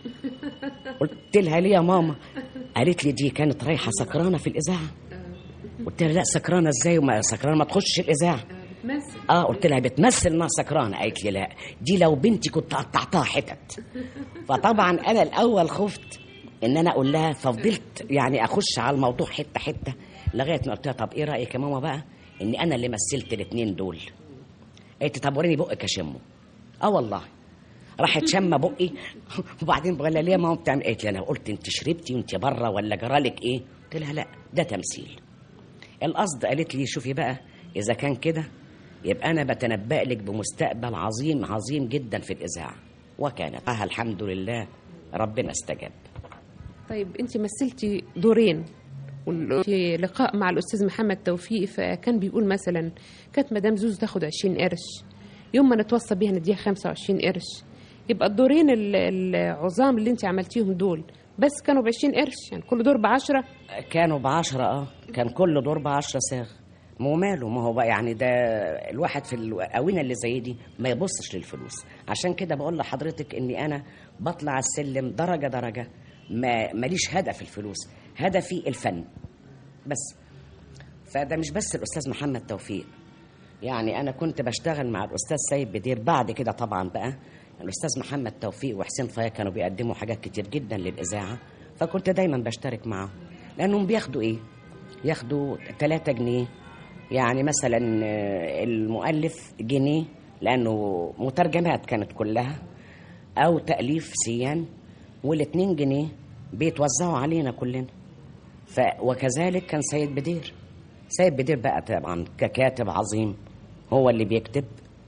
قلت لها ليه يا ماما قالت لي دي كانت رايحه سكرانه في الاذاعه قلت لها لا سكرانه ازاي وما سكرانه ما تخش الاذاعه اه قلت لها بتمثل انها سكرانه قالت لي لا دي لو بنتي كنت قطعتها حتت فطبعا انا الاول خفت ان انا اقول لها ففضلت يعني اخش على الموضوع حته حته لغايه ما قلت لها طب ايه رايك يا ماما بقى اني انا اللي مثلت الاثنين دول قالت لي طب وريني بقك اشمه اه والله راحت شمه بقي وبعدين بقول لها ليه يا ماما بتعمل قالت لي انا قلت انت شربتي وانت بره ولا جرالك ايه قلت لها لا ده تمثيل القصد قالت لي شوفي بقى اذا كان كده يبقى انا بتنبأ لك بمستقبل عظيم عظيم جدا في الاذاعه وكانت آه الحمد لله ربنا استجاب طيب انت مثلتي دورين وال- في لقاء مع الاستاذ محمد توفيق فكان بيقول مثلا كانت مدام زوزو تاخد 20 قرش يوم ما نتوصى بيها نديها 25 قرش يبقى الدورين ال- العظام اللي انت عملتيهم دول بس كانوا ب 20 قرش يعني كل دور ب 10 كانوا بعشرة اه كان كل دور بعشرة ساغ ما هو ماله ما هو بقى يعني ده الواحد في الأونة اللي زي دي ما يبصش للفلوس عشان كده بقول لحضرتك اني انا بطلع السلم درجة درجة ما ماليش هدف الفلوس هدفي الفن بس فده مش بس الأستاذ محمد توفيق يعني أنا كنت بشتغل مع الأستاذ سيد بدير بعد كده طبعا بقى الأستاذ محمد توفيق وحسين فايا كانوا بيقدموا حاجات كتير جدا للإذاعة فكنت دايما بشترك معاهم لأنهم بياخدوا إيه؟ ياخدوا 3 جنيه يعني مثلا آه، المؤلف جنيه لأنه مترجمات كانت كلها أو تأليف سيان والاتنين جنيه بيتوزعوا علينا كلنا ف وكذلك كان سيد بدير سيد بدير بقى طبعا ككاتب عظيم هو اللي بيكتب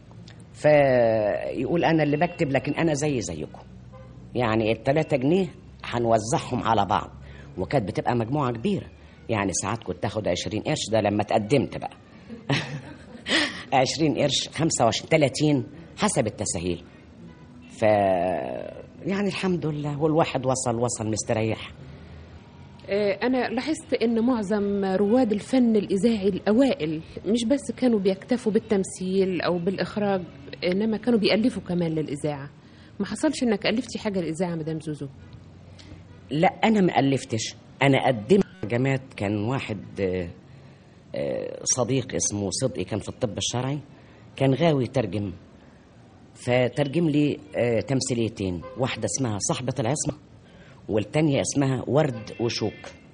فيقول انا اللي بكتب لكن انا زي زيكم يعني التلاتة جنيه هنوزعهم على بعض وكانت بتبقى مجموعة كبيرة يعني ساعات كنت تاخد 20 قرش ده لما تقدمت بقى 20 قرش 25 30 حسب التسهيل ف يعني الحمد لله والواحد وصل وصل مستريح آه، أنا لاحظت إن معظم رواد الفن الإذاعي الأوائل مش بس كانوا بيكتفوا بالتمثيل أو بالإخراج إنما كانوا بيألفوا كمان للإذاعة ما حصلش إنك ألفتي حاجة للإذاعة مدام زوزو لا انا ما الفتش انا قدمت ترجمات كان واحد آه، آه، صديق اسمه صدقي كان في الطب الشرعي كان غاوي يترجم فترجم لي آه، تمثيليتين واحده اسمها صاحبه العصمه والتانية اسمها ورد وشوك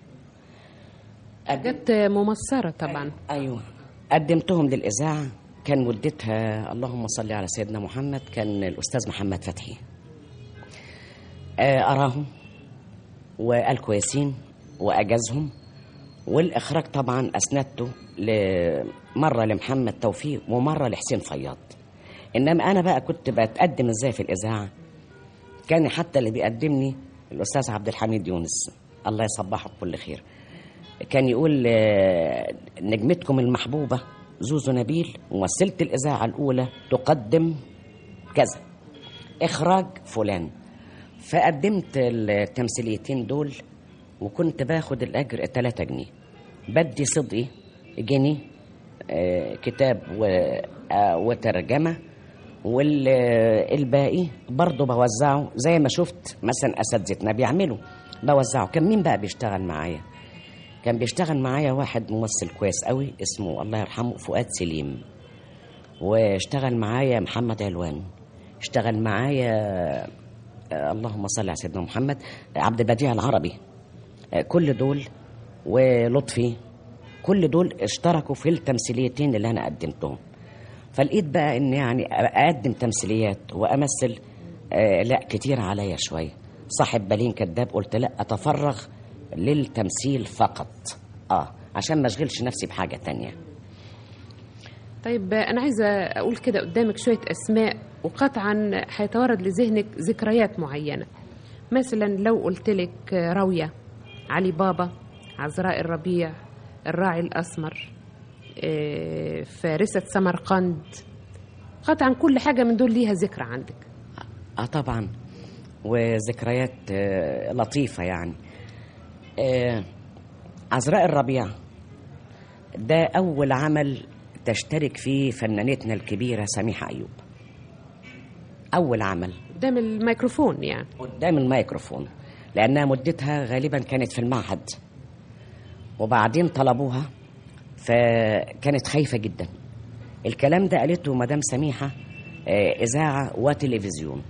حاجات ممصرة طبعا ايوه قدمتهم للاذاعه كان مدتها اللهم صل على سيدنا محمد كان الاستاذ محمد فتحي آه، اراهم وقال كويسين واجازهم والاخراج طبعا اسندته ل- مره لمحمد توفيق ومره لحسين فياض انما انا بقى كنت بتقدم ازاي في الاذاعه كان حتى اللي بيقدمني الاستاذ عبد الحميد يونس الله يصبحه بكل خير كان يقول آه، نجمتكم المحبوبه زوزو نبيل ممثله الاذاعه الاولى تقدم كذا اخراج فلان فقدمت التمثيليتين دول وكنت باخد الاجر 3 جنيه بدي صدقي جنيه آه، كتاب و- آه، وترجمه والباقي برضه بوزعه زي ما شفت مثلا اساتذتنا بيعملوا بوزعه كان مين بقى بيشتغل معايا كان بيشتغل معايا واحد ممثل كويس قوي اسمه الله يرحمه فؤاد سليم واشتغل معايا محمد علوان اشتغل معايا آه، اللهم صل على سيدنا محمد عبد البديع العربي آه، كل دول ولطفي كل دول اشتركوا في التمثيليتين اللي انا قدمتهم فلقيت بقى ان يعني اقدم تمثيليات وامثل آه لا كتير عليا شويه صاحب بالين كذاب قلت لا اتفرغ للتمثيل فقط اه عشان ما اشغلش نفسي بحاجه تانية طيب أنا عايزة أقول كده قدامك شوية أسماء وقطعا هيتوارد لذهنك ذكريات معينة مثلا لو قلت لك راوية علي بابا عذراء الربيع الراعي الأسمر آه، فارسة سمرقند قطعا كل حاجة من دول ليها ذكرى عندك اه طبعا وذكريات آه لطيفه يعني آه عذراء الربيع ده اول عمل تشترك فيه فنانتنا الكبيره سميحه ايوب اول عمل قدام الميكروفون يعني قدام الميكروفون لانها مدتها غالبا كانت في المعهد وبعدين طلبوها فكانت خايفه جدا الكلام ده قالته مدام سميحه آه، اذاعه وتلفزيون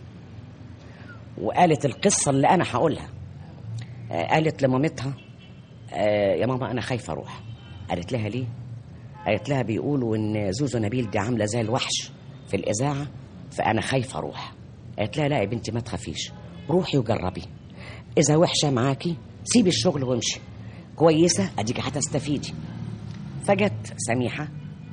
وقالت القصه اللي انا هقولها آه، قالت لمامتها آه، يا ماما انا خايفه اروح قالت لها ليه قالت لها بيقولوا ان زوزو نبيل دي عامله زي الوحش في الاذاعه فانا خايفه اروح قالت لها لا يا بنتي ما تخافيش روحي وجربي اذا وحشه معاكي سيبي الشغل وامشي كويسه اديكي هتستفيدي فجت سميحه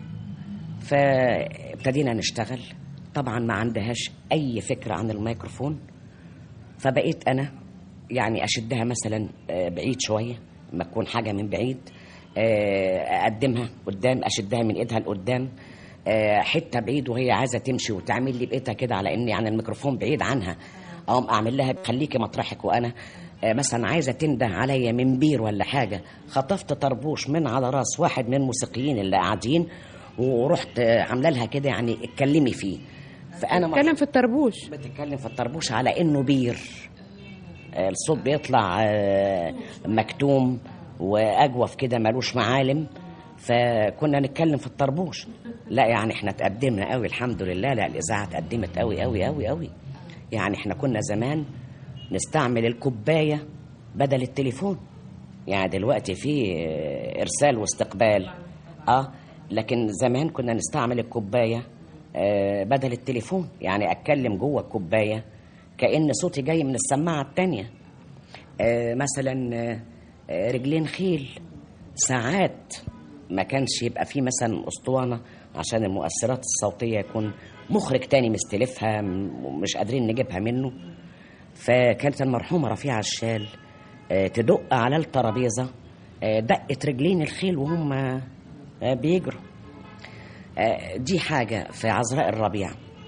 فابتدينا نشتغل طبعا ما عندهاش اي فكره عن الميكروفون فبقيت انا يعني اشدها مثلا آه، بعيد شويه ما تكون حاجه من بعيد آه، اقدمها قدام اشدها من ايدها لقدام آه، حته بعيد وهي عايزه تمشي وتعمل لي بايدها كده على ان يعني الميكروفون بعيد عنها اقوم اعمل لها خليكي مطرحك وانا آه، مثلا عايزه تنده عليا من بير ولا حاجه خطفت طربوش من على راس واحد من الموسيقيين اللي قاعدين ورحت آه، عامله لها كده يعني اتكلمي فيه فانا بتتكلم في الطربوش بتتكلم في الطربوش على انه بير آه، الصوت بيطلع آه، مكتوم واجوف كده ملوش معالم فكنا نتكلم في الطربوش لا يعني احنا تقدمنا قوي الحمد لله لا الاذاعه اتقدمت قوي قوي قوي قوي يعني احنا كنا زمان نستعمل الكوبايه بدل التليفون يعني دلوقتي في آه، ارسال واستقبال اه لكن زمان كنا نستعمل الكوبايه آه، بدل التليفون يعني اتكلم جوه الكوبايه كان صوتي جاي من السماعه التانية آه، مثلا آه، آه، رجلين خيل ساعات ما كانش يبقى فيه مثلا اسطوانه عشان المؤثرات الصوتيه يكون مخرج تاني مستلفها م- مش قادرين نجيبها منه فكانت المرحومه رفيعه الشال آه، تدق على الترابيزه آه، دقت رجلين الخيل وهم آه، بيجروا آه، دي حاجه في عذراء الربيع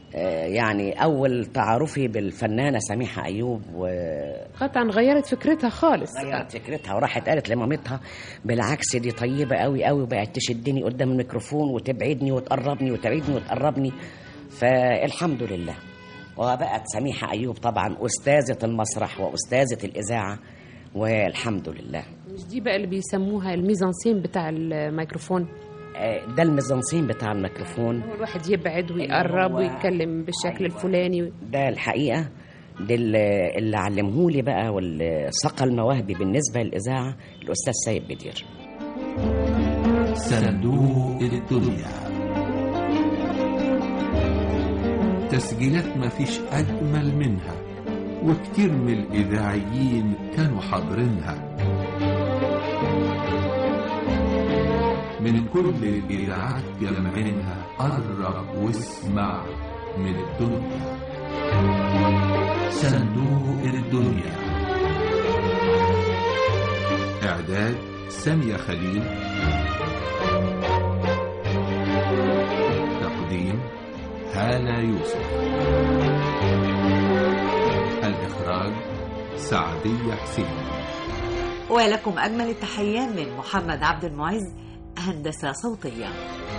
آه، يعني أول تعارفي بالفنانة سميحة أيوب و قطعا غيرت فكرتها خالص غيرت فكرتها وراحت قالت لمامتها بالعكس دي طيبة قوي قوي وبقت تشدني قدام الميكروفون وتبعدني وتقربني وتبعدني وتقربني فالحمد لله وبقت سميحة أيوب طبعا أستاذة المسرح وأستاذة الإذاعة والحمد لله مش دي بقى اللي بيسموها الميزانسين بتاع الميكروفون آه، ده الميزانسين بتاع الميكروفون هو الواحد يبعد ويقرب هو- ويتكلم بالشكل الفلاني ده الحقيقة ده اللي اللي علمهولي بقى واللي صقل المواهبي بالنسبة للإذاعة الأستاذ سيد بدير صندوق الدنيا تسجيلات ما فيش أجمل منها وكتير من الإذاعيين كانوا حاضرينها من كل الإذاعات جمعينها قرب واسمع من الدنيا صندوق الدنيا إعداد سامية خليل تقديم هالة يوسف الإخراج سعدية حسين ولكم أجمل التحية من محمد عبد المعز هندسة صوتية